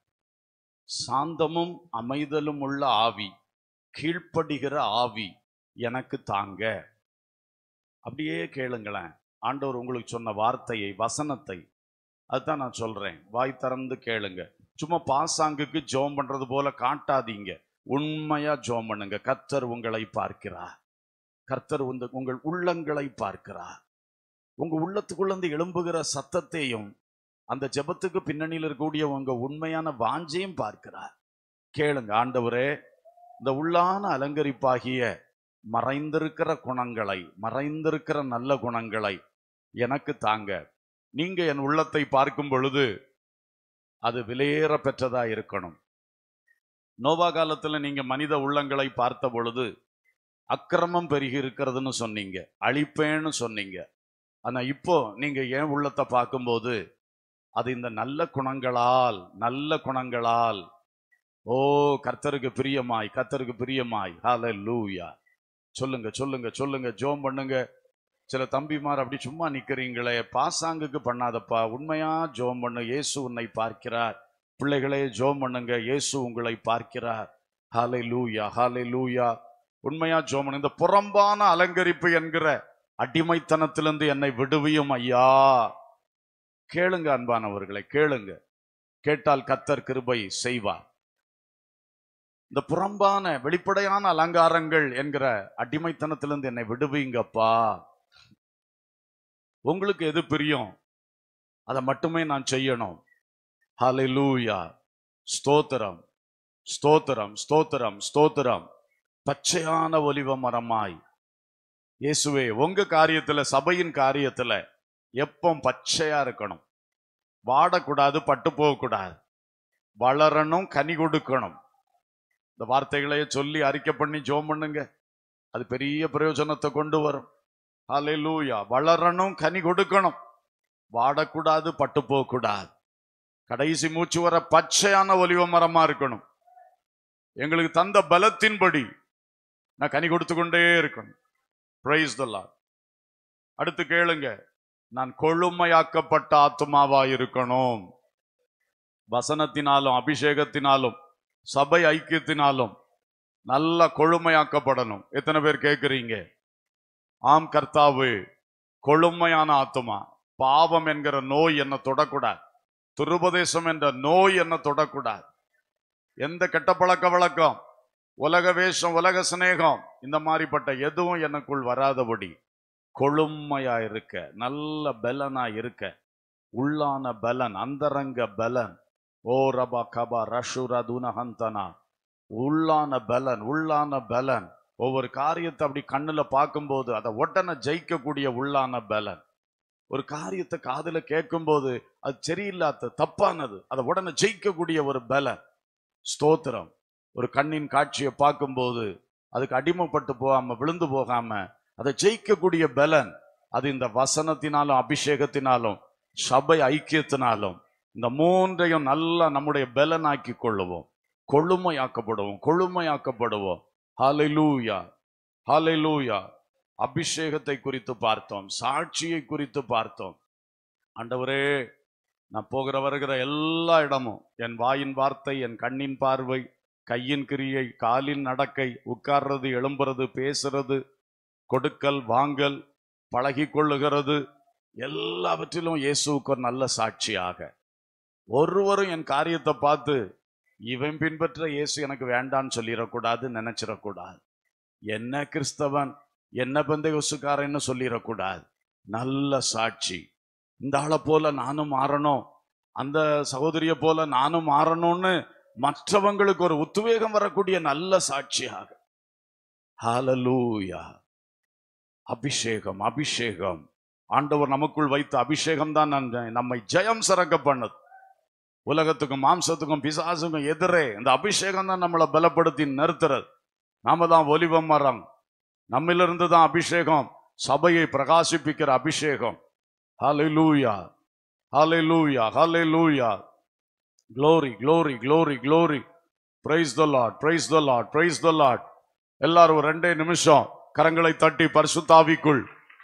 சாந்தமும் அமைதலும் உள்ள ஆவி கீழ்ப்படுகிற ஆவி எனக்கு தாங்க அப்படியே கேளுங்களேன் ஆண்டவர் உங்களுக்கு சொன்ன வார்த்தையை வசனத்தை அதுதான் நான் சொல்றேன் வாய் திறந்து கேளுங்க சும்மா பாசாங்குக்கு ஜோம் பண்றது போல காட்டாதீங்க உண்மையா ஜோம் பண்ணுங்க கர்த்தர் உங்களை பார்க்கிறார் கர்த்தர் உந்த உங்கள் உள்ளங்களை பார்க்கிறார் உங்க உள்ளத்துக்குள்ள எழும்புகிற சத்தத்தையும் அந்த ஜெபத்துக்கு பின்னணியில் இருக்கக்கூடிய உங்க உண்மையான வாஞ்சையும் பார்க்கிறார் கேளுங்க ஆண்டவரே இந்த உள்ளான அலங்கரிப்பாகிய மறைந்திருக்கிற குணங்களை மறைந்திருக்கிற நல்ல குணங்களை எனக்கு தாங்க நீங்க என் உள்ளத்தை பார்க்கும் பொழுது அது விலையேற பெற்றதா இருக்கணும் நோவா காலத்துல நீங்க மனித உள்ளங்களை பார்த்த பொழுது அக்கிரமம் பெருகி இருக்கிறதுன்னு சொன்னீங்க அழிப்பேன்னு சொன்னீங்க ஆனா இப்போ நீங்க ஏன் உள்ளத்தை பார்க்கும்போது அது இந்த நல்ல குணங்களால் நல்ல குணங்களால் ஓ கர்த்தருக்கு பிரியமாய் கர்த்தருக்கு பிரியமாய் ஹalleluya சொல்லுங்க சொல்லுங்க சொல்லுங்க ஜோம் பண்ணுங்க சில தம்பிமார் அப்படி சும்மா நிக்கிறீங்களே பாசாங்குக்கு பண்ணாதப்பா உண்மையா ஜோம் பண்ணு இயேசு உன்னை பார்க்கிறார் பிள்ளைகளே ஜோம் பண்ணுங்க இயேசு உங்களை பார்க்கிறார் ஹாலை லூயா ஹாலை லூயா உண்மையா ஜோம் பண்ணு இந்த புறம்பான அலங்கரிப்பு என்கிற அடிமைத்தனத்திலிருந்து என்னை விடுவியும் ஐயா கேளுங்க அன்பானவர்களை கேளுங்க கேட்டால் கத்தர் கிருபை செய்வார் இந்த புறம்பான வெளிப்படையான அலங்காரங்கள் என்கிற அடிமைத்தனத்திலிருந்து என்னை விடுவீங்கப்பா உங்களுக்கு எது பிரியம் அதை மட்டுமே நான் செய்யணும் ஹalleluya ஸ்தோத்திரம் ஸ்தோத்திரம் ஸ்தோத்திரம் ஸ்தோத்திரம் பச்சையான ஒலிவ மரமாய் இயேசுவே உங்க காரியத்துல சபையின் காரியத்துல எப்போ பச்சையா இருக்கணும் வாடக்கூடாது பட்டு போகக்கூடாது வளரணும் கனி கொடுக்கணும் இந்த வார்த்தைகளையே சொல்லி அறிக்கை பண்ணி ஜோம் பண்ணுங்க அது பெரிய பிரயோஜனத்தை கொண்டு வரும் ஹalleluya வளரணும் கனி கொடுக்கணும் வாடக்கூடாது பட்டு போகக்கூடாது கடைசி மூச்சு வர பச்சையான ஒலிவ மரமா இருக்கணும் எங்களுக்கு தந்த பலத்தின்படி நான் கனி கொடுத்து கொண்டே இருக்கணும் பிரைஸ் த அடுத்து கேளுங்க நான் கொழுமையாக்கப்பட்ட ஆத்மாவா இருக்கணும் வசனத்தினாலும் அபிஷேகத்தினாலும் சபை ஐக்கியத்தினாலும் நல்ல கொழுமையாக்கப்படணும் எத்தனை பேர் கேட்குறீங்க ஆம் கர்த்தாவு கொழுமையான ஆத்துமா பாவம் என்கிற நோய் என்ன தொடக்கூடாது துருபதேசம் என்ற நோய் என்ன தொடக்கூடாது எந்த கெட்ட பழக்க வழக்கம் உலக வேஷம் உலக சிநேகம் இந்த மாதிரிப்பட்ட எதுவும் எனக்குள் வராதபடி கொழுமையா இருக்க நல்ல பலனா இருக்க உள்ளான பலன் அந்தரங்க பலன் ஓ ரபா கபா ரஷுரா துனஹந்தனா உள்ளான பலன் உள்ளான பலன் ஒவ்வொரு காரியத்தை அப்படி கண்ணுல பார்க்கும்போது அதை உடனே ஜெயிக்கக்கூடிய உள்ளான பலன் ஒரு காரியத்தை காதுல கேட்கும்போது அது சரியில்லாத தப்பானது அதை உடனே ஜெயிக்கக்கூடிய ஒரு பலன் ஸ்தோத்திரம் ஒரு கண்ணின் காட்சியை பார்க்கும்போது அதுக்கு அடிமைப்பட்டு போகாம விழுந்து போகாம அதை ஜெயிக்கக்கூடிய பலன் அது இந்த வசனத்தினாலும் அபிஷேகத்தினாலும் சபை ஐக்கியத்தினாலும் இந்த மூன்றையும் நல்லா நம்முடைய பலனாக்கி கொள்ளுவோம் கொழுமையாக்கப்படுவோம் கொழுமையாக்கப்படுவோம் ஹalleluya ஹalleluya அபிஷேகத்தை குறித்து பார்த்தோம் சாட்சியை குறித்து பார்த்தோம் ஆண்டவரே நான் போகிற வருகிற எல்லா இடமும் என் வாயின் வார்த்தை என் கண்ணின் பார்வை கையின் கிரியை காலின் நடக்கை உட்கார்றது எழும்புறது பேசுறது கொடுக்கல் வாங்கல் பழகி கொள்ளுகிறது எல்லாவற்றிலும் இயேசுவுக்கு ஒரு நல்ல சாட்சியாக ஒருவரும் என் காரியத்தை பார்த்து இவன் பின்பற்ற இயேசு எனக்கு வேண்டான்னு சொல்லிடக்கூடாது நினைச்சிடக்கூடாது என்ன கிறிஸ்தவன் என்ன பந்த யோசுக்காரன்னு சொல்லிடக்கூடாது நல்ல சாட்சி இந்த ஆளை போல நானும் மாறணும் அந்த சகோதரிய போல நானும் மாறணும்னு மற்றவங்களுக்கு ஒரு உத்வேகம் வரக்கூடிய நல்ல சாட்சியாக ஹalleluya அபிஷேகம் அபிஷேகம் ஆண்டவர் நமக்குள் வைத்த அபிஷேகம் தான் நம்மை ஜெயம் சிறக்க பண்ணது உலகத்துக்கும் மாம்சத்துக்கும் பிசாசுக்கும் எதிரே இந்த அபிஷேகம் தான் நம்மளை பலப்படுத்தி நிறுத்துறது நாம தான் ஒலிவ மரம் நம்மிலிருந்து தான் அபிஷேகம் சபையை பிரகாசிப்பிக்கிற அபிஷேகம் ஹalleluya ஹalleluya ஹalleluya glory glory glory glory praise the lord praise the lord praise the lord எல்லாரும் ஒரு ரெண்டே நிமிஷம் கரங்களை தட்டி பரிசுத்தாவிக்குள்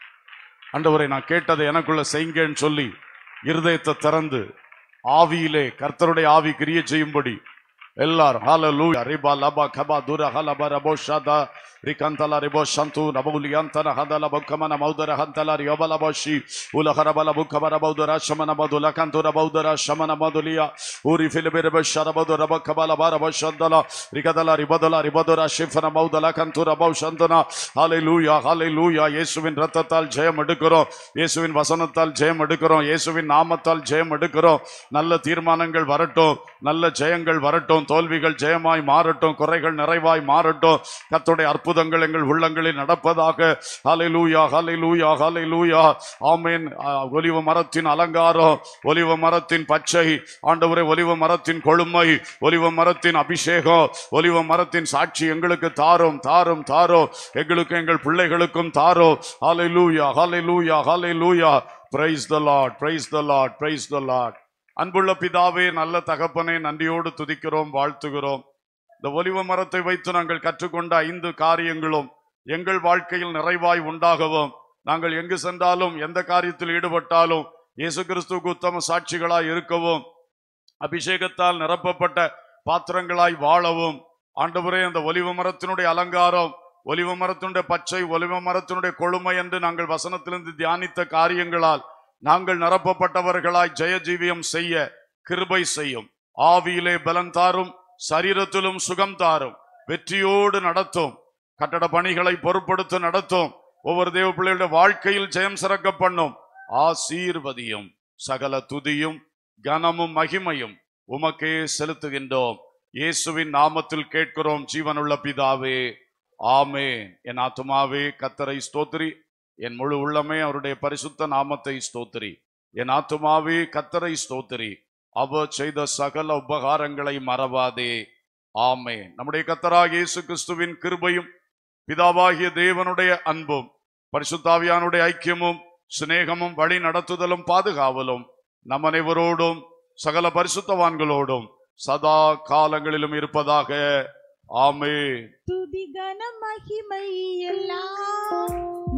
ஆண்டவரை நான் கேட்டதை எனக்குள்ள செய்யுங்கன்னு சொல்லி இருதயத்தை திறந்து ஆவியிலே கர்த்தருடைய ஆவி கிரிய செய்யும்படி எல்லாரும் ஹalleluya ரிபா லபா கபா துர ஹலபா ரபோ ஷதா ரிகந்தல ரிபோ சந்து நபுலியந்தன ஹதல பக்கமன மௌதர ஹந்தல ரியோபல பஷி உலகரபல புக்கபர பௌதர ಶಮನ ಬದುಲ ಕಂತುರ ಬೌದರ ಶಮನ ಮದುಲಿಯ ಊರಿ ಫಿಲಿಬಿರ ಬಶರ ಬದುರ ಬಕ್ಕಬಲ ಬಾರ ಬಶಂದಲ ರಿಗದಲ ರಿಬದಲ ರಿಬದುರ ಶಿಫನ ಮೌದಲ ಕಂತುರ பௌஷந்தன ஹalleluya ஹalleluya இயேசுவின் ரத்தத்தால் ஜெயம் எடுக்கிறோம் இயேசுவின் வசனத்தால் ஜெயம் எடுக்கிறோம் இயேசுவின் நாமத்தால் ஜெயம் எடுக்கிறோம் நல்ல தீர்மானங்கள் வரட்டும் நல்ல ஜெயங்கள் வரட்டும் தோல்விகள் ஜெயமாய் மாறட்டும் குறைகள் நிறைவாய் மாறட்டும் கர்த்தருடைய அற்புதங்கள் எங்கள் உள்ளங்களில் நடப்பதாக ஹalleluya ஹalleluya ஹalleluya ஆமென் ஆ, ஒலிவ மரத்தின் அலங்காரம் ஒலிவ மரத்தின் பச்சை ஆண்டவரே ஒலிவ மரத்தின் கொழுமை ஒலிவ மரத்தின் அபிஷேகம் ஒலிவ மரத்தின் சாட்சி எங்களுக்கு தாரும் தாரும் தாரோ எங்களுக்கு எங்கள் பிள்ளைகளுக்கும் தாரோ ஹalleluya ஹalleluya ஹalleluya praise the lord praise the lord praise the lord அன்புள்ள பிதாவே நல்ல தகப்பனை நன்றியோடு துதிக்கிறோம் வாழ்த்துகிறோம் இந்த ஒலிவ மரத்தை வைத்து நாங்கள் கற்றுக்கொண்ட ஐந்து காரியங்களும் எங்கள் வாழ்க்கையில் நிறைவாய் உண்டாகவும் நாங்கள் எங்கு சென்றாலும் எந்த காரியத்தில் ஈடுபட்டாலும் இயேசு கிறிஸ்துவுக்கு உத்தம சாட்சிகளாய் இருக்கவும் அபிஷேகத்தால் நிரப்பப்பட்ட பாத்திரங்களாய் வாழவும் ஆண்டவரே அந்த ஒலிவ மரத்தினுடைய அலங்காரம் ஒலிவ மரத்தினுடைய பச்சை ஒலிவ மரத்தினுடைய கொழுமை என்று நாங்கள் வசனத்திலிருந்து தியானித்த காரியங்களால் நாங்கள் நிரப்பப்பட்டவர்களாய் ஜெயஜீவியம் செய்ய கிருபை செய்யும் ஆவியிலே பலன் தாரும் சரீரத்திலும் சுகம் தாரும் வெற்றியோடு நடத்தும் கட்டட பணிகளை பொருட்படுத்த நடத்தும் ஒவ்வொரு தேவ பிள்ளைகளுடைய வாழ்க்கையில் ஜெயம் சிறக்க பண்ணும் ஆசீர்வதியும் சகல துதியும் கனமும் மகிமையும் உமக்கே செலுத்துகின்றோம் இயேசுவின் நாமத்தில் கேட்கிறோம் ஜீவனுள்ள பிதாவே ஆமென் என் ஆத்துமாவே கத்தரை ஸ்தோத்திரி என் முழு உள்ளமே அவருடைய பரிசுத்த நாமத்தை ஸ்தோத்திரி என் ஆத்துமாவே கத்தரை ஸ்தோத்திரி அவர் செய்த சகல உபகாரங்களை மறவாதே ஆமே நம்முடைய கத்தராக இயேசு கிறிஸ்துவின் கிருபையும் பிதாவாகிய தேவனுடைய அன்பும் பரிசுத்தாவியானுடைய ஐக்கியமும் சிநேகமும் வழி நடத்துதலும் பாதுகாவலும் நம் அனைவரோடும் சகல பரிசுத்தவான்களோடும் சதா காலங்களிலும் இருப்பதாக ஆமே துதி கன மகிமை எல்லாம்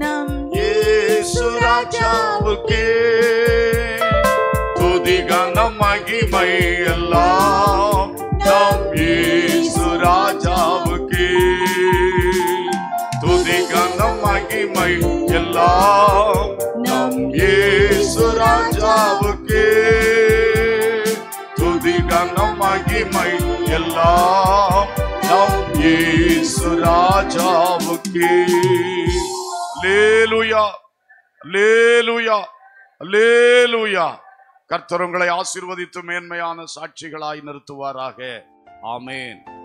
நம் இயேசு ராஜாவுக்கே துதி கனம் மகிமை எல்லாம் நம் இயேசு ராஜாவுக்கே துதி கனம் மகிமை எல்லாம் நம் இயேசு ராஜாவுக்கே துதி கனம் மகிமை எல்லாம் நம் இயேசு ராஜாவுக்கே லேலுயா லேலுயா லேலுயா கர்த்தர் உங்களை ஆசீர்வதித்து மேன்மையான சாட்சிகளாய் நிறுத்துவாராக ஆமேன்